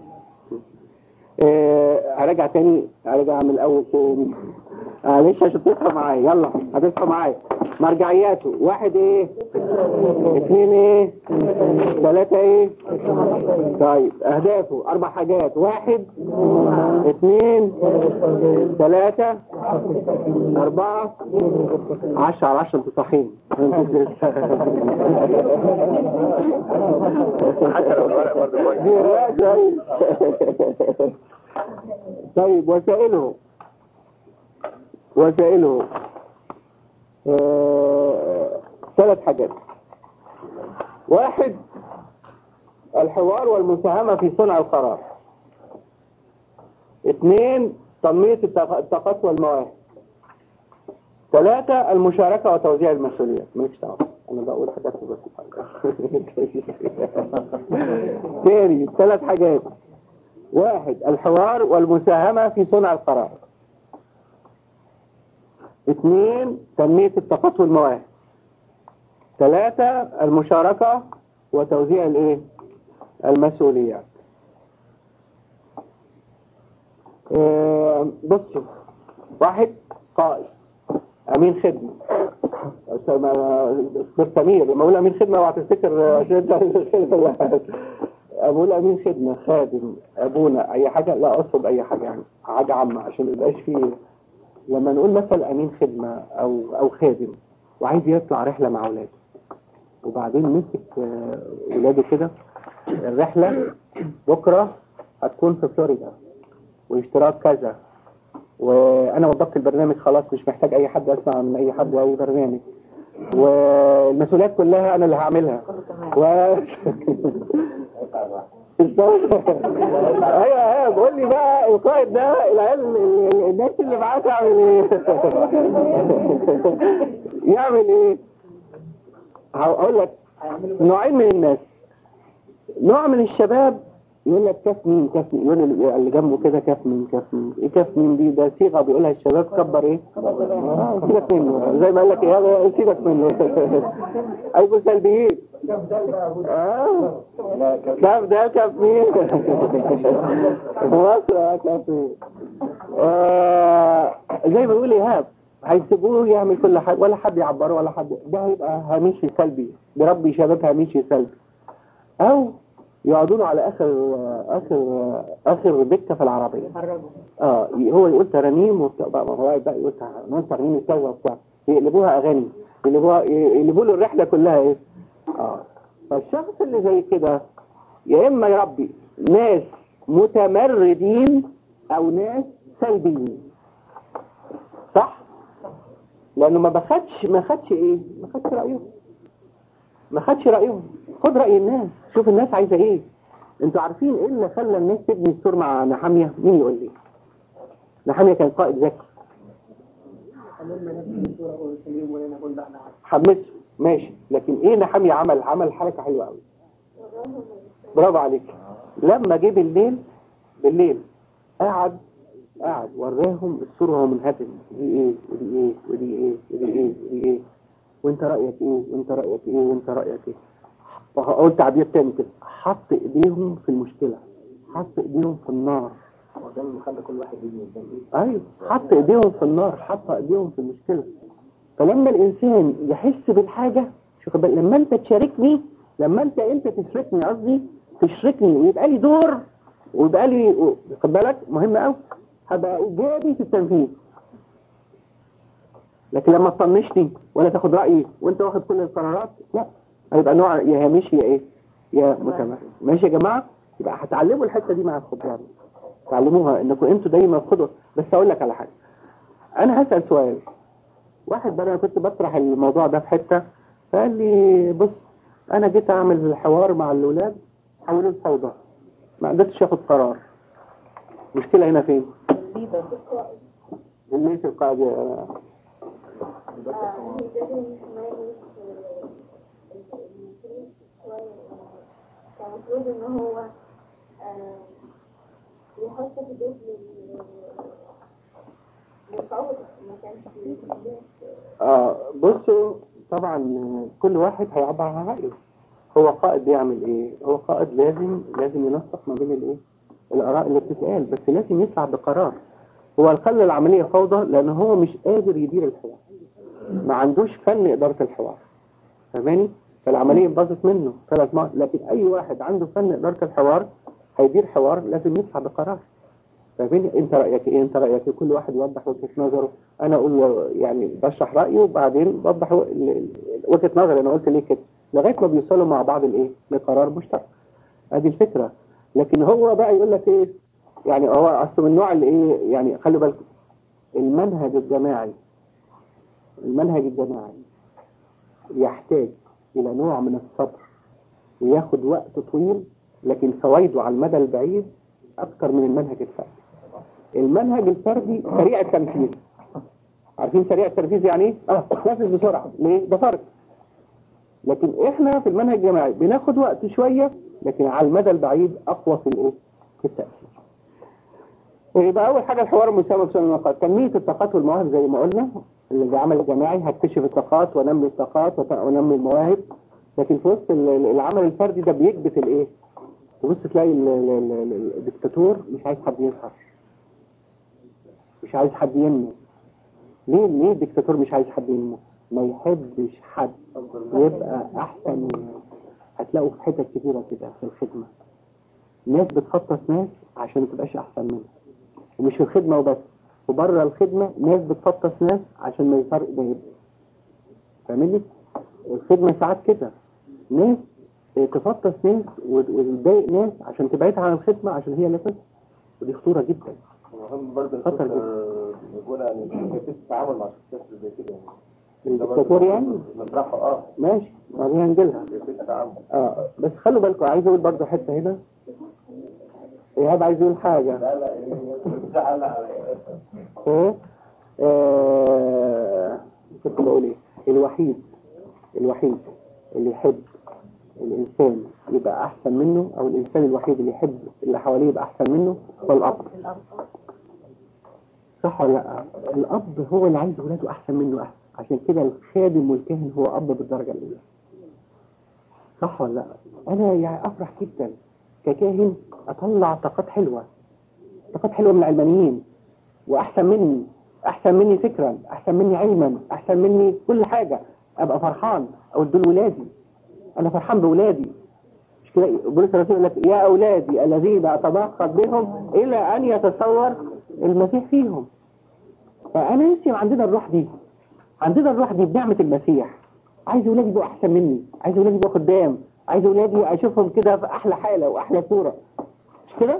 آه، هرجع تاني هرجع من الأول تاني معلش عشان تصحى معايا يلا هتصحى معايا مرجعياته واحد ايه اثنين ايه ثلاثة ايه طيب اهدافه اربع حاجات واحد اثنين ثلاثة اربعة عشرة على عشرة انتوا صحيين طيب وسائله وسائله آه، ثلاث حاجات واحد الحوار والمساهمة في صنع القرار اثنين تنمية الطاق- الطاقات والمواهب ثلاثة المشاركة وتوزيع المسؤوليات مالكش دعوة أنا بقول حاجات بس تاني ثلاث حاجات واحد الحوار والمساهمة في صنع القرار اثنين تنمية الطاقات والمواهب ثلاثة المشاركة وتوزيع الايه المسؤوليات آه، بصوا واحد قائد امين خدمة دكتور سمير لما اقول امين خدمة اوعى تفتكر عشان انت اقول امين خدمة خادم ابونا اي حاجة لا اقصد اي حاجة يعني حاجة عامة عشان ما يبقاش فيه لما نقول مثلا امين خدمة او او خادم وعايز يطلع رحلة مع اولاده وبعدين مسك آه، ولاده كده الرحلة بكرة هتكون في فلوريدا واشتراك كذا وانا وضبط البرنامج خلاص مش محتاج اي حد اسمع من اي حد او برنامج والمسؤوليات كلها انا اللي هعملها و بالظبط. ايوه ايوه بقول لي بقى القائد ده العيال ال- ال- الناس اللي معاه تعمل ايه يعمل ايه هقول لك نوعين من الناس نوع من الشباب يقول لك كاف مين كاف مين يقول اللي اللي جنبه كده كاف مين كاف مين ايه كاف مين دي ده صيغه بيقولها الشباب كبر ايه آه، سيبك منه زي ما قال لك ايه هذا سيبك منه ايوه سلبيين اه كاف ده كاف مين مصر آه، كاف مين آه، زي ما بيقول ايهاب هيسيبوه يعمل كل حاجه ولا حد يعبره ولا حد ده هيبقى هامشي سلبي بربي شباب هامشي سلبي او يقعدون على اخر اخر اخر دكه في العربيه اه هو يقول ترانيم وبتاع بقى هو قاعد بقى يقول نقول ترانيم سوا وبتاع يقلبوها اغاني يقلبوها يقلبوا له الرحله كلها ايه اه فالشخص اللي زي كده يا اما يربي ناس متمردين او ناس سلبيين صح لانه ما بخدش ما خدش ايه ما خدش رايهم ما خدش رايهم خد راي الناس شوف الناس عايزه ايه انتوا عارفين ايه اللي خلى الناس تبني السور مع نحاميه مين يقول لي نحاميه كان قائد ذكي حمسه ماشي لكن ايه نحاميه عمل عمل حركه حلوه قوي برافو عليك لما جه بالليل بالليل قعد قعد وراهم السور وهو منهدم دي ايه ودي ايه ودي ايه ودي ايه ودي ايه وانت رايك ايه وانت رايك ايه وانت رايك ايه وهقول تعبير تاني كده حط ايديهم في المشكله حط ايديهم في النار وده اللي خلى كل واحد يبني قدام ايه ايوه حط ايديهم في النار حط ايديهم في المشكله فلما الانسان يحس بالحاجه شوف بالك، لما انت تشاركني لما انت انت تشاركني قصدي تشركني ويبقى لي دور ويبقى لي خد بالك مهم قوي هبقى ايجابي في التنفيذ لكن لما تطنشني ولا تاخد رايي وانت واخد كل القرارات لا هيبقى نوع يا هامشي يا ايه يا متمرد ماشي يا جماعه يبقى هتعلموا الحته دي مع الخبراء تعلموها انكم انتوا دايما خدوا بس اقول لك على حاجه انا هسال سؤال واحد بقى انا كنت بطرح الموضوع ده في حته فقال لي بص انا جيت اعمل الحوار مع الاولاد حولوا الفوضى ما قدرتش اخد قرار المشكله هنا فين؟ اللي في القاعده آه، لازم يمارس آه، التدريس شوية كان المفروض إن هو آه، يحط حدود لل للصعود ما كانش فيه اه بصوا طبعا كل واحد هيعبر عن رأيه هو قائد بيعمل ايه هو قائد لازم لازم ينسق ما بين الايه الاراء اللي بتتقال بس لازم يسعى بقرار هو خلى العملية فوضى لان هو مش قادر يدير الحوار ما عندوش فن ادارة الحوار فاهماني فالعملية باظت منه ثلاث مرات لكن اي واحد عنده فن ادارة الحوار هيدير حوار لازم يسعى بقرار فاهمني انت رايك ايه انت رايك ايه كل واحد يوضح وجهه نظره انا اقول يعني بشرح رايي وبعدين بوضح و- ال- ال- وجهه نظري انا قلت ليه كده لغايه ما بيوصلوا مع بعض الايه لقرار مشترك ادي الفكره لكن هو بقى يقول لك ايه يعني هو اصل من النوع اللي ايه يعني خلي بالك المنهج الجماعي المنهج الجماعي يحتاج الى نوع من الصبر وياخد وقت طويل لكن فوائده على المدى البعيد اكتر من المنهج الفردي المنهج الفردي سريع التنفيذ عارفين سريع التنفيذ يعني ايه؟ اه نفذ بسرعه ليه؟ ده فرق لكن احنا في المنهج الجماعي بناخد وقت شويه لكن على المدى البعيد اقوى في الايه؟ في التاثير. يبقى اول حاجه الحوار المساوي في النقاط تنميه الطاقات والمواهب زي ما قلنا اللي بعمل الجماعي هكتشف الطاقات وانمي الطاقات وت- وانمي المواهب لكن في وسط ال- ال- العمل الفردي ده بيكبت الايه؟ تبص تلاقي ال- ال- ال- ال- الدكتاتور مش عايز حد يظهر مش عايز حد ينمو ليه ليه الدكتاتور مش عايز حد ينمو ما يحبش حد يبقى احسن منه هتلاقوا في حتت كتيره كده في الخدمه ناس بتخطط ناس عشان ما تبقاش احسن منها ومش في الخدمه وبس وبره الخدمه ناس بتخطط ناس عشان ما الفرق ده يبقى فاهمني الخدمه ساعات كده ناس تفطس ناس وت- وتضايق ناس عشان تبعدها عن الخدمة عشان هي اللي تفطس ودي خطورة جدا مهم برضه خطر نشوف آه، نقول يعني كيفية التعامل مع الشخصيات اللي زي كده يعني ده برضه الدكتاتور يعني نطرحه اه ماشي بعدين هنجيلها كيفية التعامل اه بس خلوا بالكم عايز اقول برضه حتة هنا ايهاب عايز يقول حاجة لا لا زعل على ايه آه، كنت بقول ايه الوحيد الوحيد اللي يحب الانسان يبقى احسن منه او الانسان الوحيد اللي يحب اللي حواليه يبقى احسن منه هو الاب صح ولا لا الاب هو اللي عايز ولاده احسن منه احسن عشان كده الخادم والكاهن هو اب بالدرجه الاولى صح ولا لا انا يعني افرح جدا ككاهن اطلع طاقات حلوه طاقات حلوه من العلمانيين واحسن مني احسن مني فكرا احسن مني علما احسن مني كل حاجه ابقى فرحان اقول دول ولادي انا فرحان بولادي مش كده بولس الرسول يقول لك يا اولادي الذين اتباخض بهم الى ان يتصور المسيح فيهم فانا نفسي عندنا الروح دي عندنا الروح دي بنعمه المسيح عايز ولادي يبقوا احسن مني عايز ولادي يبقوا خدام عايز ولادي اشوفهم كده في احلى حاله واحلى صوره مش كده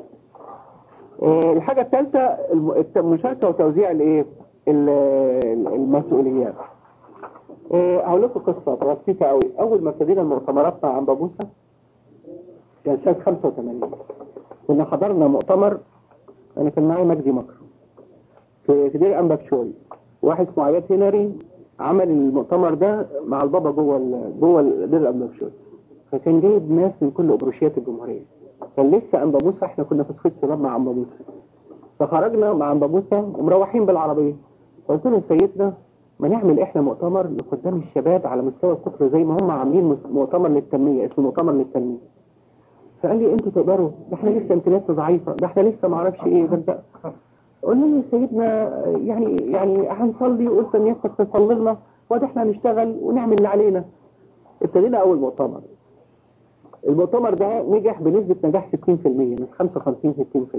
آه، الحاجة الثالثة الم- الت- المشاركة وتوزيع الايه ال- ال- المسؤوليات آه، هقول لكم قصة بسيطة قوي أول ما ابتدينا المؤتمرات مع أنبا موسى كان سنة 85 كنا حضرنا مؤتمر أنا كان معايا مجدي مكر في في دير أنبا بشوي واحد اسمه عياد هنري عمل المؤتمر ده مع البابا جوه ال- جوه ال- دير أنبا بشوي فكان جايب ناس من كل أبروشيات الجمهورية كان لسه أنبا موسى احنا كنا في صفيت شباب مع أنبا موسى فخرجنا مع أنبا موسى ومروحين بالعربية فقلت له سيدنا ما نعمل احنا مؤتمر لقدام الشباب على مستوى الكفر زي ما هم عاملين مس- مؤتمر للتنمية اسمه مؤتمر للتنمية فقال لي انتوا تقدروا ده احنا لسه امكانياتنا ضعيفة ده احنا لسه ما اعرفش ايه ده انت قلنا له يا سيدنا يعني يعني هنصلي وقلت ان يسك تصلي لنا وده احنا هنشتغل ونعمل اللي علينا ابتدينا اول مؤتمر المؤتمر ده نجح بنسبة نجاح 60% مش 55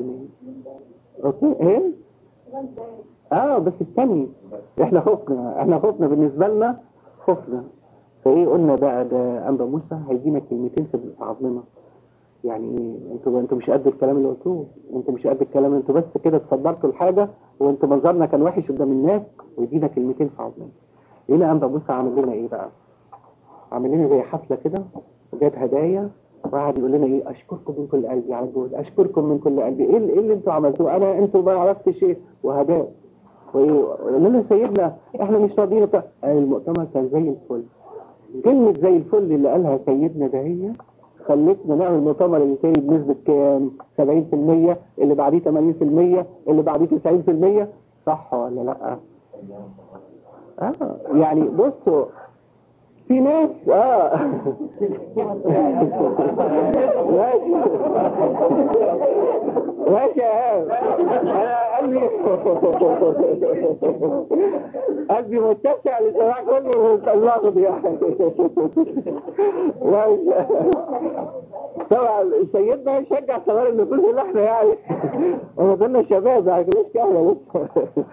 60% اوكي ايه اه بس استني احنا خفنا احنا خفنا بالنسبة لنا خفنا فايه قلنا بقى ده انبا موسى هيدينا كلمتين في عظمنا يعني ايه انتوا انتوا مش قد الكلام اللي قلتوه انتوا مش قد الكلام انتوا بس كده تصدرتوا الحاجة وانتوا منظرنا كان وحش قدام الناس ويدينا كلمتين في عظمنا هنا انبا موسى عامل لنا ايه بقى عامل لنا زي حفلة كده وجاب هدايا وقعد يقول لنا ايه اشكركم من كل قلبي على الجهد اشكركم من كل قلبي ايه اللي, إيه اللي انتوا عملتوه انا انتوا ما عرفتش ايه وهدايا وقالوا له سيدنا احنا مش راضيين بتاع المؤتمر كان زي الفل كلمة زي الفل اللي قالها سيدنا ده هي خلتنا نعمل مؤتمر اللي تاني بنسبة كام 70% اللي بعديه 80% اللي بعديه 90% صح ولا لا اه يعني بصوا في ناس اه ماشي ماشي يا إيهاب. انا قلبي قلبي متسع لسماع كل اللفظ يعني ماشي طبعا سيدنا يشجع صغار النفوس اللي احنا يعني وما كنا شباب يعني كناش كهله لسه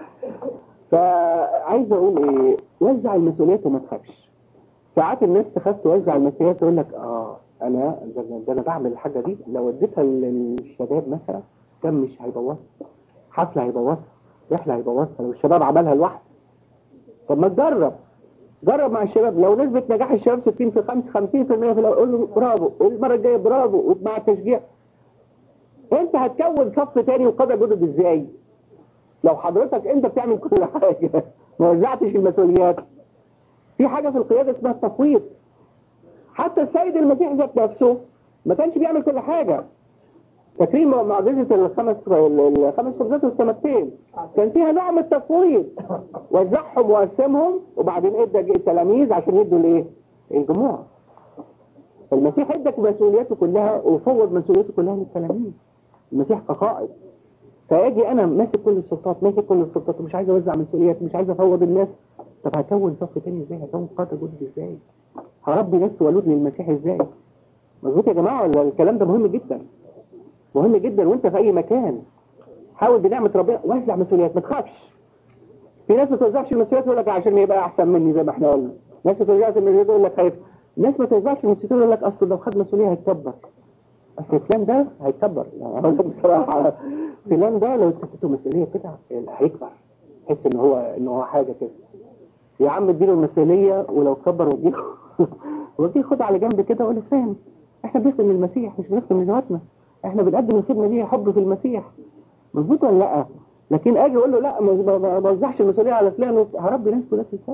فعايز اقول ايه وزع المسؤوليات وما تخافش ساعات الناس تخاف توزع المسؤوليات تقول لك اه انا ده, ده انا بعمل الحاجه دي لو اديتها للشباب مثلا كم مش هيبوظها حفله هيبوظها رحله هيبوظها لو الشباب عملها لوحده طب ما تجرب جرب مع الشباب لو نسبة نجاح الشباب 60 في 5 50% في الأول قول له برافو قول المرة الجاية برافو ومع التشجيع انت هتكون صف تاني وقادة جدد ازاي لو حضرتك انت بتعمل كل حاجة ما وزعتش المسؤوليات في حاجة في القيادة اسمها التفويض حتى السيد المسيح ذات نفسه ما كانش بيعمل كل حاجة تكريم معجزة الخمس الخمس خبزات والسمكتين كان فيها نوع من التفويض وزعهم وقسمهم وبعدين ادى التلاميذ عشان يدوا الايه؟ الجموع المسيح ادى مسؤولياته كلها وفوض مسؤوليته كلها للتلاميذ المسيح كقائد فاجي انا ماسك كل السلطات ماسك كل السلطات ومش عايز اوزع مسؤوليات مش عايز افوض الناس طب هكون صف تاني ازاي هكون قاده جدد ازاي هربي ناس ولود للمسيح ازاي مظبوط يا جماعه ولا الكلام ده مهم جدا مهم جدا وانت في اي مكان حاول بنعمة ربنا وزع مسؤوليات ما تخافش في ناس ما توزعش المسؤوليات يقول لك عشان يبقى احسن مني زي ما احنا قلنا ناس ما توزعش المسؤوليات يقول لك خايف ناس ما توزعش المسؤوليات يقول لك اصل لو خد مسؤوليه هيتكبر اصل فلان ده هيتكبر يعني اقول لك بصراحه فلان ده لو اديته مسؤوليه كده هيكبر يحس ان هو ان هو حاجه كده يا عم اديله المسؤوليه ولو كبر وديه وديه خد على جنب كده وقول له فاهم احنا بنخدم المسيح مش بنخدم ذواتنا احنا بنقدم الخدمه دي حب في المسيح مظبوط ولا لا لكن اجي اقول له لا ما ما- ما بوزعش المسؤوليه على فلان هربي ناس كلها تتساوى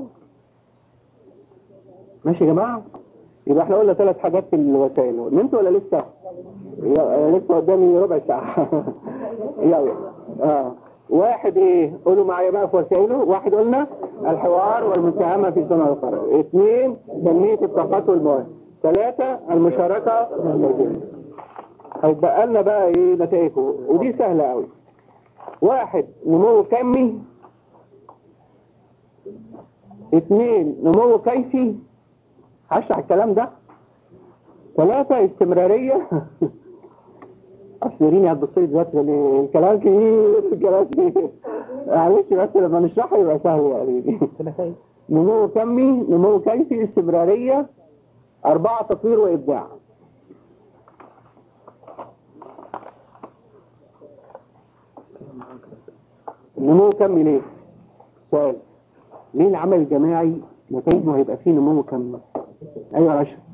ماشي يا جماعه يبقى احنا قلنا ثلاث حاجات في الوسائل نمت ولا لسه يا- أنا لسه قدامي ربع ساعه يلا اه واحد ايه قولوا معايا بقى في وسائله واحد قلنا الحوار والمساهمه في صنع القرار اثنين تنميه الطاقات والمواهب ثلاثه المشاركه هيتبقى لنا بقى ايه نتائجه ودي سهلة قوي واحد نمو كمي اثنين نمو كيفي هشرح الكلام ده ثلاثة استمرارية أصل هتبص لي دلوقتي لأن الكلام كبير الكلام كبير معلش بس لما نشرحه يبقى سهل يا قريبي نمو كمي نمو كيفي استمرارية أربعة تطوير وإبداع نمو كمي ليه؟ سؤال ليه العمل الجماعي نتائجه هيبقى فيه نمو كمي؟ ايوه يا رشا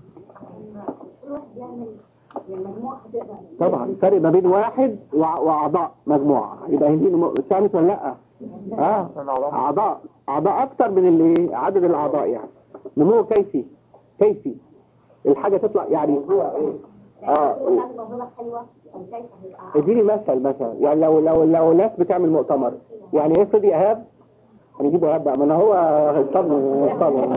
طبعا فرق ما بين واحد وع- واعضاء مجموعه يبقى هي دي نمو سامت ولا لا؟ اه اعضاء اعضاء اكتر من اللي عدد الاعضاء يعني نمو كيفي كيفي الحاجه تطلع يعني اه موهبة حلوة وكيف هيبقى اديني مثل مثلا يعني لو لو لو ناس بتعمل مؤتمر يعني افرض ايهاب هنجيب ايهاب بقى ما انا هو هيصطدم هيصطدم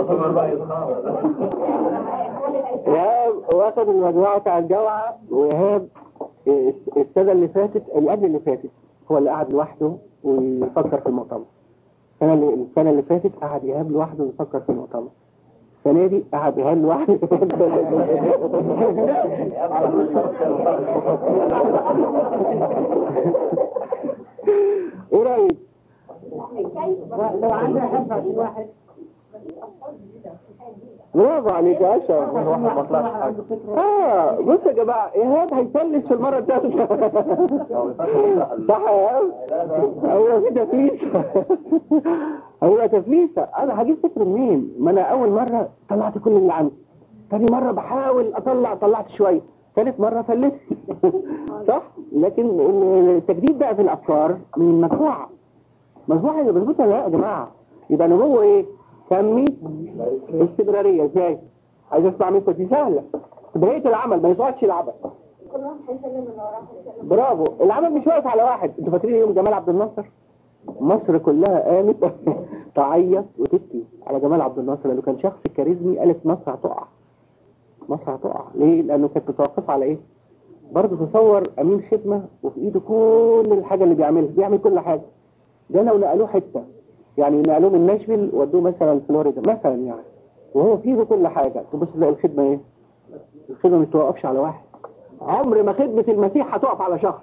ايهاب واخد المجموعه بتاع الجامعه وايهاب السنه اللي فاتت اللي قبل اللي فاتت هو اللي قعد لوحده ويفكر في المؤتمر السنه اللي السنه اللي فاتت قعد ايهاب لوحده ويفكر في المؤتمر السنه دي قعد ايهاب لوحده ايه رايك؟ لو عندنا حفرة في واحد برافو عليك يا اشرف اه بص يا جماعه ايهاب هيفلس في المره الثالثه صح يا ايهاب هو في تفليسه هو تفليسه انا هجيب فكر منين ما انا اول مره طلعت كل اللي عندي تاني مره بحاول اطلع طلعت شويه ثالث مره فلست صح لكن التجديد بقى في الافكار من المجموعه مظبوط ولا مظبوط ولا لا يا جماعه يبقى نمو ايه كمي استمراريه ازاي عايز اسمع منكم دي سهله بدايه العمل ما يقعدش العمل كلهم هيسلموا من وراهم برافو العمل مش واقف على واحد انتوا فاكرين يوم جمال عبد الناصر مصر كلها قامت تعيط وتبكي على جمال عبد الناصر لانه كان شخص كاريزمي قالت مصر هتقع مصر هتقع ليه لانه كانت متوقفه على ايه برضه تصور امين خدمه وفي ايده كل الحاجه اللي بيعملها بيعمل كل حاجه ده لو نقلوه حته يعني نقلوه من ناشفيل ودوه مثلا فلوريدا مثلا يعني وهو في ايده كل حاجه تبص تلاقي الخدمه ايه الخدمه ما توقفش على واحد عمر ما خدمه المسيح هتقف على شخص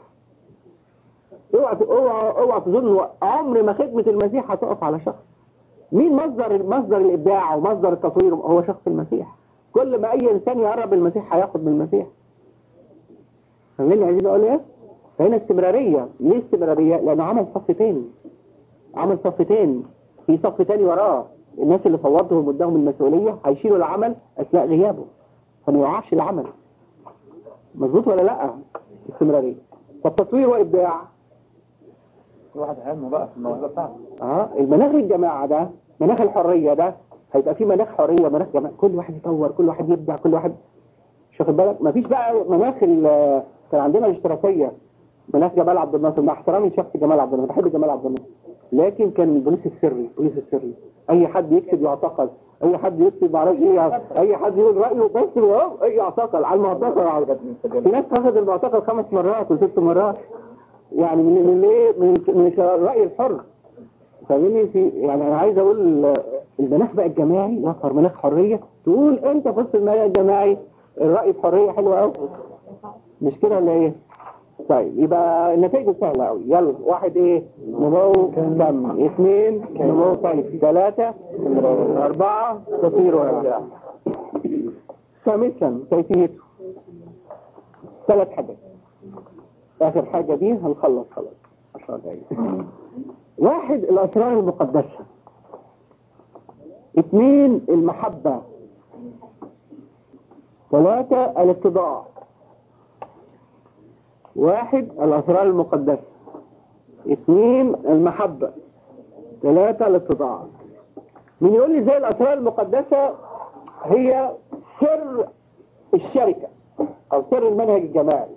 اوعى اوعى اوعى تظن عمر ما خدمه المسيح هتقف على شخص مين مصدر مصدر الابداع ومصدر التطوير هو شخص المسيح كل ما اي انسان يقرب من المسيح هياخد من المسيح فاهمين عايزين اقول ايه فهنا استمراريه ليه استمراريه لانه عمل صف تاني عمل صف تاني في صف تاني وراه الناس اللي فوضهم قدامهم المسؤوليه هيشيلوا العمل اثناء غيابه فما يوقعش العمل مظبوط ولا لا استمراريه فالتطوير وابداع كل واحد هيعمل بقى في الموهبة بتاعته اه المناخ الجماعة ده مناخ الحرية ده هيبقى في مناخ حرية مناخ جماعة كل واحد يطور كل واحد يبدع كل واحد مش واخد بالك مفيش بقى مناخ ال- كان عندنا الاشتراكية مناخ جمال عبد الناصر مع احترامي لشخص جمال عبد الناصر بحب جمال عبد الناصر لكن كان البوليس السري البوليس السري اي حد يكتب يعتقل اي حد يكتب معرفش ايه اي حد يقول رايه بس اهو ايه يعتقل على المعتقل على في ناس اخذ المعتقل خمس مرات وست مرات يعني من من ايه من من الراي الحر فاهمني في يعني انا عايز اقول المناخ بقى الجماعي وفر مناخ حريه تقول انت في وسط المناخ الجماعي الراي بحريه حلوه قوي مش كده ولا ايه؟ طيب يبقى النتائج سهله قوي يلا واحد ايه؟ نمو كم اثنين نمو طيب ثلاثه اربعه تطوير وابداع خامسا كيفيته ثلاث حاجات اخر حاجة دي هنخلص خلاص عشر دقايق واحد الاسرار المقدسة اثنين المحبة ثلاثة الاتضاع واحد الاسرار المقدسة اثنين المحبة ثلاثة الاتضاع مين يقول لي زي الاسرار المقدسة هي سر الشركة او سر المنهج الجماعي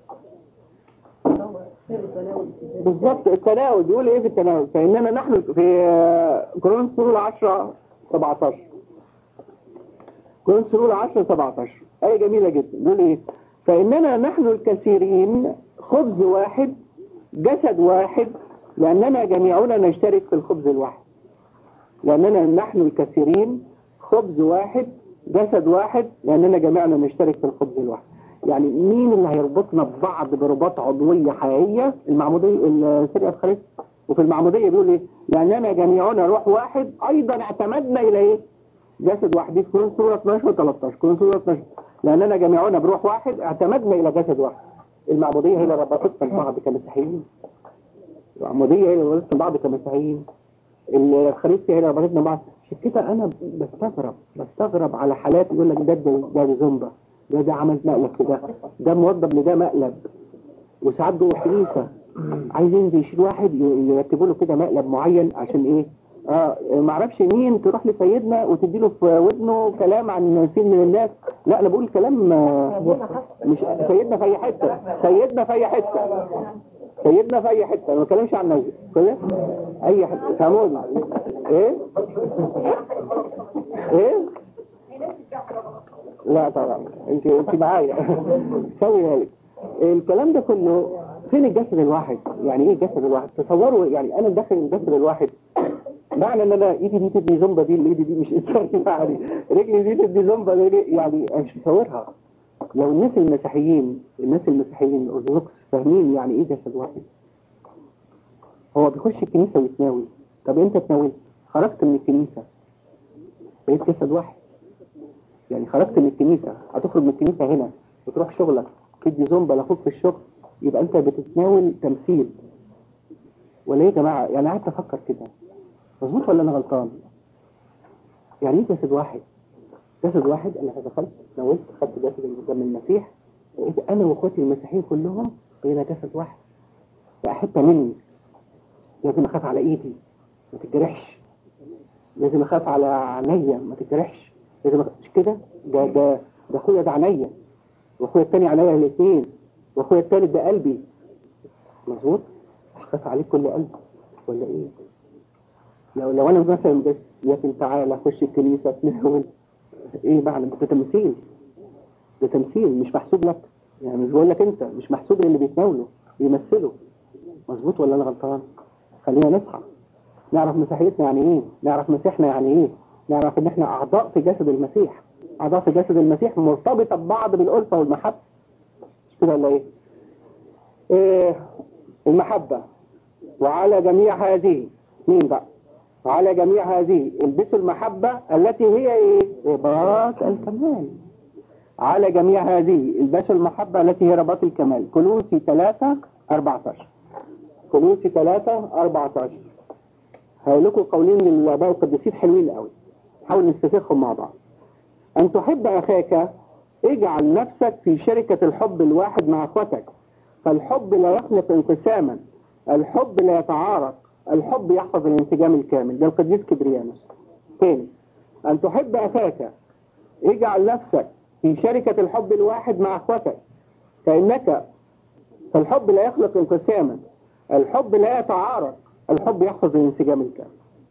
بالظبط التناول بيقول ايه في التناول فاننا نحن في كورنثوس الاولى 10 17 كورنثوس الاولى 10 17 ايه جميله جدا بيقول ايه فاننا نحن الكثيرين خبز واحد جسد واحد لاننا جميعنا نشترك في الخبز الواحد لاننا نحن الكثيرين خبز واحد جسد واحد لاننا جميعنا نشترك في الخبز الواحد يعني مين اللي هيربطنا ببعض برباط عضوية حقيقية المعمودية السرقة الخليج وفي المعمودية بيقول ايه لأننا جميعنا روح واحد أيضا اعتمدنا إلى ايه جسد واحد دي في كورنثوس سورة 12 و 13 كورنثوس سورة 12 لأننا جميعنا بروح واحد اعتمدنا إلى جسد واحد المعمودية هي اللي ربطتنا ببعض كمسيحيين المعمودية هي اللي ربطتنا ببعض كمسيحيين الخريستيا هي اللي ربطتنا ببعض عشان كده أنا بستغرب بستغرب على حالات يقول لك ده ده ده زومبا ده ده عمل مقلب كده ده موظف لده مقلب وساعات جوه الكنيسه عايزين يشيل واحد ي- يرتبوا له كده مقلب معين عشان ايه اه ما اعرفش مين تروح لسيدنا وتدي له في ودنه كلام عن سين من الناس لا انا بقول كلام آه، مش سيدنا في اي حته سيدنا في اي حته سيدنا في اي حته أنا ما بتكلمش عن نجم كده اي حته فهموني ايه ايه لا طبعا انت انت معايا سوي ذلك الكلام ده كله فين الجسد الواحد يعني ايه الجسد الواحد تصوروا يعني انا داخل الجسد الواحد معنى ان انا ايدي دي تدي زومبا دي الايد دي مش انسان يعني رجلي دي تدي زومبا دي يعني أنا مش مصورها لو الناس المسيحيين الناس المسيحيين الارثوذكس فاهمين يعني ايه جسد واحد هو بيخش الكنيسه ويتناول طب انت تناولت خرجت من الكنيسه بقيت جسد واحد يعني خرجت من الكنيسة هتخرج من الكنيسة هنا وتروح شغلك تدي زومبا لاخوك في الشغل يبقى انت بتتناول تمثيل ولا ايه يا جماعة يعني قعدت افكر كده مظبوط ولا انا غلطان يعني ايه جسد واحد جسد واحد انا دخلت تناولت خدت جسد اللي قدام المسيح لقيت انا واخواتي المسيحيين كلهم بقينا جسد واحد بقى حتة مني لازم اخاف على ايدي ما تتجرحش لازم اخاف على عينيا ما تتجرحش لازم أخ... مش كده ده ده ده اخويا ده عينيا واخويا التاني عينيا الاثنين واخويا التالت ده قلبي مظبوط اخاف عليك كل قلبي ولا ايه لو لو انا مثلا بس لكن تعالى خش الكنيسه تنهول ايه معنى ده تمثيل ده تمثيل مش محسوب لك يعني مش بقول لك انت مش محسوب للي بيتناوله بيمثله مظبوط ولا انا غلطان خلينا نصحى نعرف مسيحيتنا يعني ايه نعرف مسيحنا يعني ايه نعرف ان احنا اعضاء في جسد المسيح اعضاء في جسد المسيح مرتبطه ببعض بالالفه والمحبه مش كده ولا ايه إيه المحبه وعلى جميع هذه مين بقى على جميع هذه البسوا المحبة التي هي ايه رباط الكمال على جميع هذه البسوا المحبة التي هي رباط الكمال كلوسي 3 14 كلوسي 3 14 هقول لكم قولين للآباء القديسين حلوين قوي حاول نستفيقهم مع بعض أن تحب أخاك اجعل نفسك في شركة الحب الواحد مع أخوتك فالحب لا يخلق انقساما الحب لا يتعارض الحب يحفظ الانسجام الكامل ده القديس كبريانوس تاني أن تحب أخاك اجعل نفسك في شركة الحب الواحد مع أخوتك فإنك فالحب لا يخلق انقساما الحب لا يتعارض الحب يحفظ الانسجام الكامل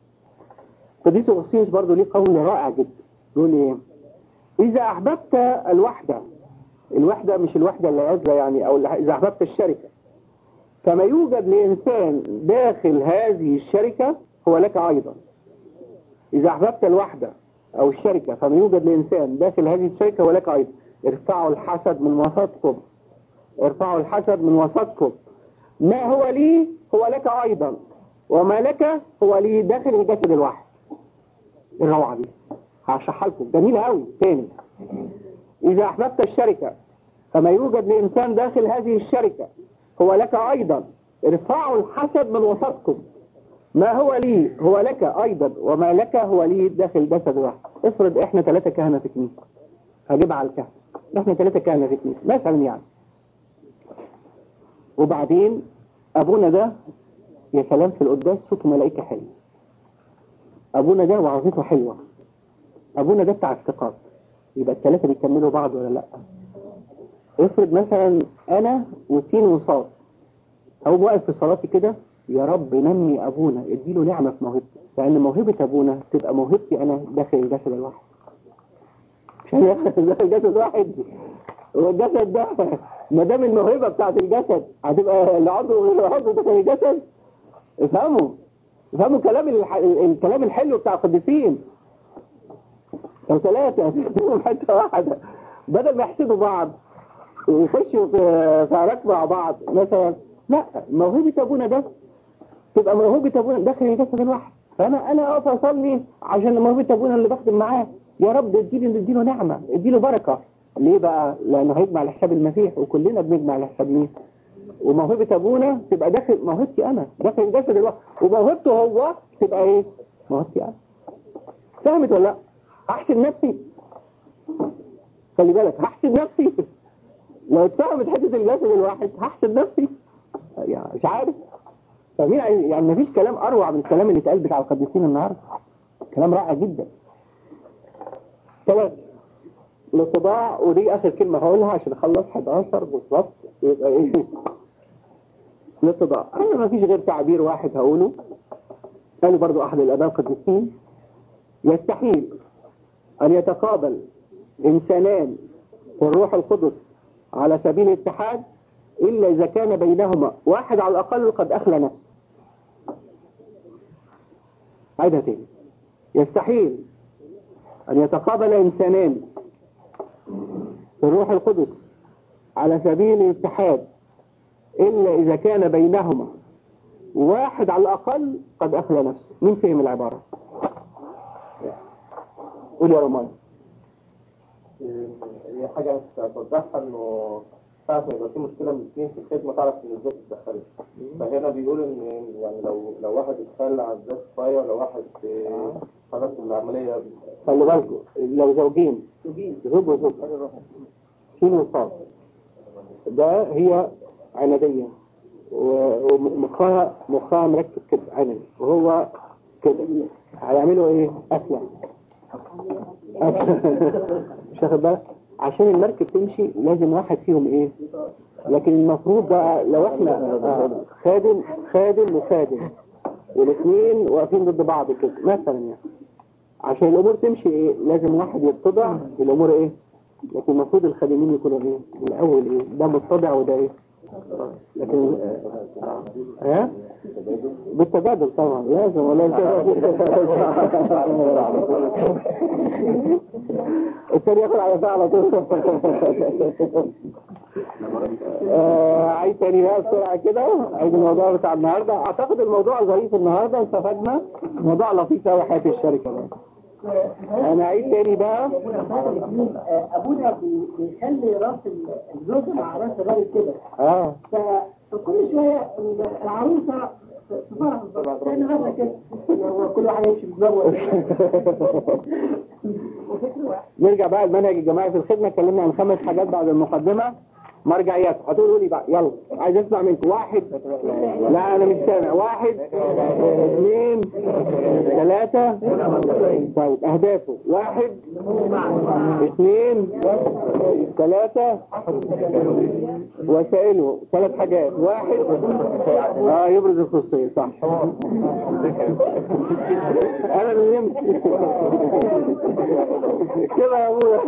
قديس أغسطينوس برضه ليه قول رائع جدا يقول ايه إذا أحببت الوحدة الوحدة مش الوحدة اللي عزلة يعني أو إذا أحببت الشركة فما يوجد لإنسان داخل هذه الشركة هو لك أيضا إذا أحببت الوحدة أو الشركة فما يوجد لإنسان داخل هذه الشركة هو لك أيضا ارفعوا الحسد من وسطكم ارفعوا الحسد من وسطكم ما هو لي هو لك أيضا وما لك هو لي داخل الجسد الواحد الروعة دي هشرحها لكم جميلة قوي تاني إذا أحببت الشركة فما يوجد لإنسان داخل هذه الشركة هو لك أيضا ارفعوا الحسد من وسطكم ما هو لي هو لك أيضا وما لك هو لي داخل جسد واحد افرض احنا ثلاثة كهنة في كنيسة هجيب على الكهنة احنا ثلاثة كهنة في كنيسة مثلا يعني وبعدين أبونا ده يا سلام في القداس صوته ملائكة حلو أبونا ده وعظته حلوة أبونا ده بتاع افتقاد يبقى الثلاثة بيكملوا بعض ولا لأ افرض مثلا أنا وسين وصاد أقوم واقف في صلاتي كده يا رب نمي أبونا اديله نعمة في موهبته لأن موهبة أبونا تبقى موهبتي أنا داخل الجسد الواحد عشان داخل الجسد واحد والجسد ده ما دام الموهبة بتاعت الجسد هتبقى العضو غير العضو داخل الجسد افهموا افهموا كلام الح... الكلام الحلو بتاع القديسين لو ثلاثة يحسدوا حتة واحدة بدل ما يحسدوا بعض ويخشوا في في عراك مع بعض مثلا لا موهبة أبونا ده تبقى موهبة أبونا داخل الجسد الواحد فأنا أنا أقف أصلي عشان موهبة أبونا اللي بخدم معاه يا رب اديله اديله نعمة اديله بركة ليه بقى؟ لأنه هيجمع لحساب المسيح وكلنا بنجمع لحساب مين؟ وموهبة أبونا تبقى داخل موهبتي أنا داخل الجسد الواحد وموهبته هو تبقى إيه؟ موهبتي أنا فهمت ولا لا؟ أحسن نفسي خلي بالك هحسن نفسي لو اتفهمت حتة الجسد الواحد هحسن نفسي يعني مش عارف فمين يعني مفيش كلام أروع من الكلام اللي اتقال بتاع القديسين النهارده كلام رائع جدا ثلاثة الطباع ودي آخر كلمة هقولها عشان أخلص 11 بالظبط يبقى إيه الطباع أنا ما فيش غير تعبير واحد هقوله قالوا برضو أحد الآباء القديسين يستحيل أن يتقابل إنسانان والروح القدس على سبيل الاتحاد إلا إذا كان بينهما واحد على الأقل قد أخلى نفسه عيدها تاني يستحيل أن يتقابل إنسانان بالروح القدس على سبيل الاتحاد إلا إذا كان بينهما واحد على الأقل قد أخلى نفسه مين فهم العبارة قول يا رومان هي حاجة توضحها انه ساعة ما يبقى في مشكلة من الاثنين في الخدمة تعرف ان ازاي تتدخلي فهنا بيقول ان يعني لو لو واحد اتخلى عن الذات شوية لو واحد آه، خلاص العملية خلي بالكم لو زوجين زوج وزوج شين وصاد ده هي عنادية و- ومخها مخها مركز كده عيني وهو كده هيعملوا ايه أكلة مش واخد بالك عشان المركب تمشي لازم واحد فيهم ايه لكن المفروض بقى لو احنا آه، خادم خادم وخادم والاثنين واقفين ضد بعض كده مثلا يعني عشان الامور تمشي ايه لازم واحد يتضع الامور ايه لكن المفروض الخادمين يكونوا ايه الاول ايه ده متضع وده ايه لكن آه، ها بالتبادل طبعا لازم ولا الثاني ياخد على ده على طول آه، عايز تاني بقى بسرعة كده عايز الموضوع بتاع النهاردة اعتقد الموضوع ظريف النهاردة استفدنا موضوع لطيف قوي حياة الشركة ده انا عايز تاني بقى ابونا بي- بيخلي راس الزوجة مع راس الراجل كده اه فكل شوية العروسة تفرح بالظبط لأن راسها كده كل واحد يمشي بدماغه نرجع بقى المنهج الجماعي في الخدمة اتكلمنا عن خمس حاجات بعد المقدمة مرجعيات هتقولوا لي بقى يلا عايز اسمع منكم واحد لا انا مش سامع واحد اثنين ثلاثة طيب اهدافه واحد اثنين ثلاثة وسائله ثلاث حاجات واحد اه يبرز الخصوصية صح انا اللي نمت كده يا ابويا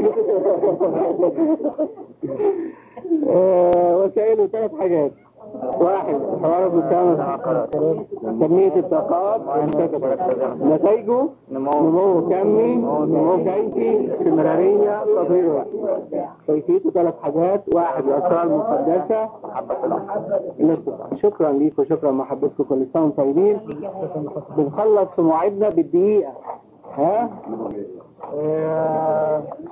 آه، وسائله ثلاث حاجات واحد حوار المساهمة تنمية الطاقات نتائجه نمو كمي نمو كيفي استمرارية تطوير الوقت كيفيته ثلاث حاجات واحد الأسرار المقدسة الاستطاعة شكرا ليكم وشكرا محبتكم كل سنة وانتم طيبين بنخلص في موعدنا بالدقيقة ها آه،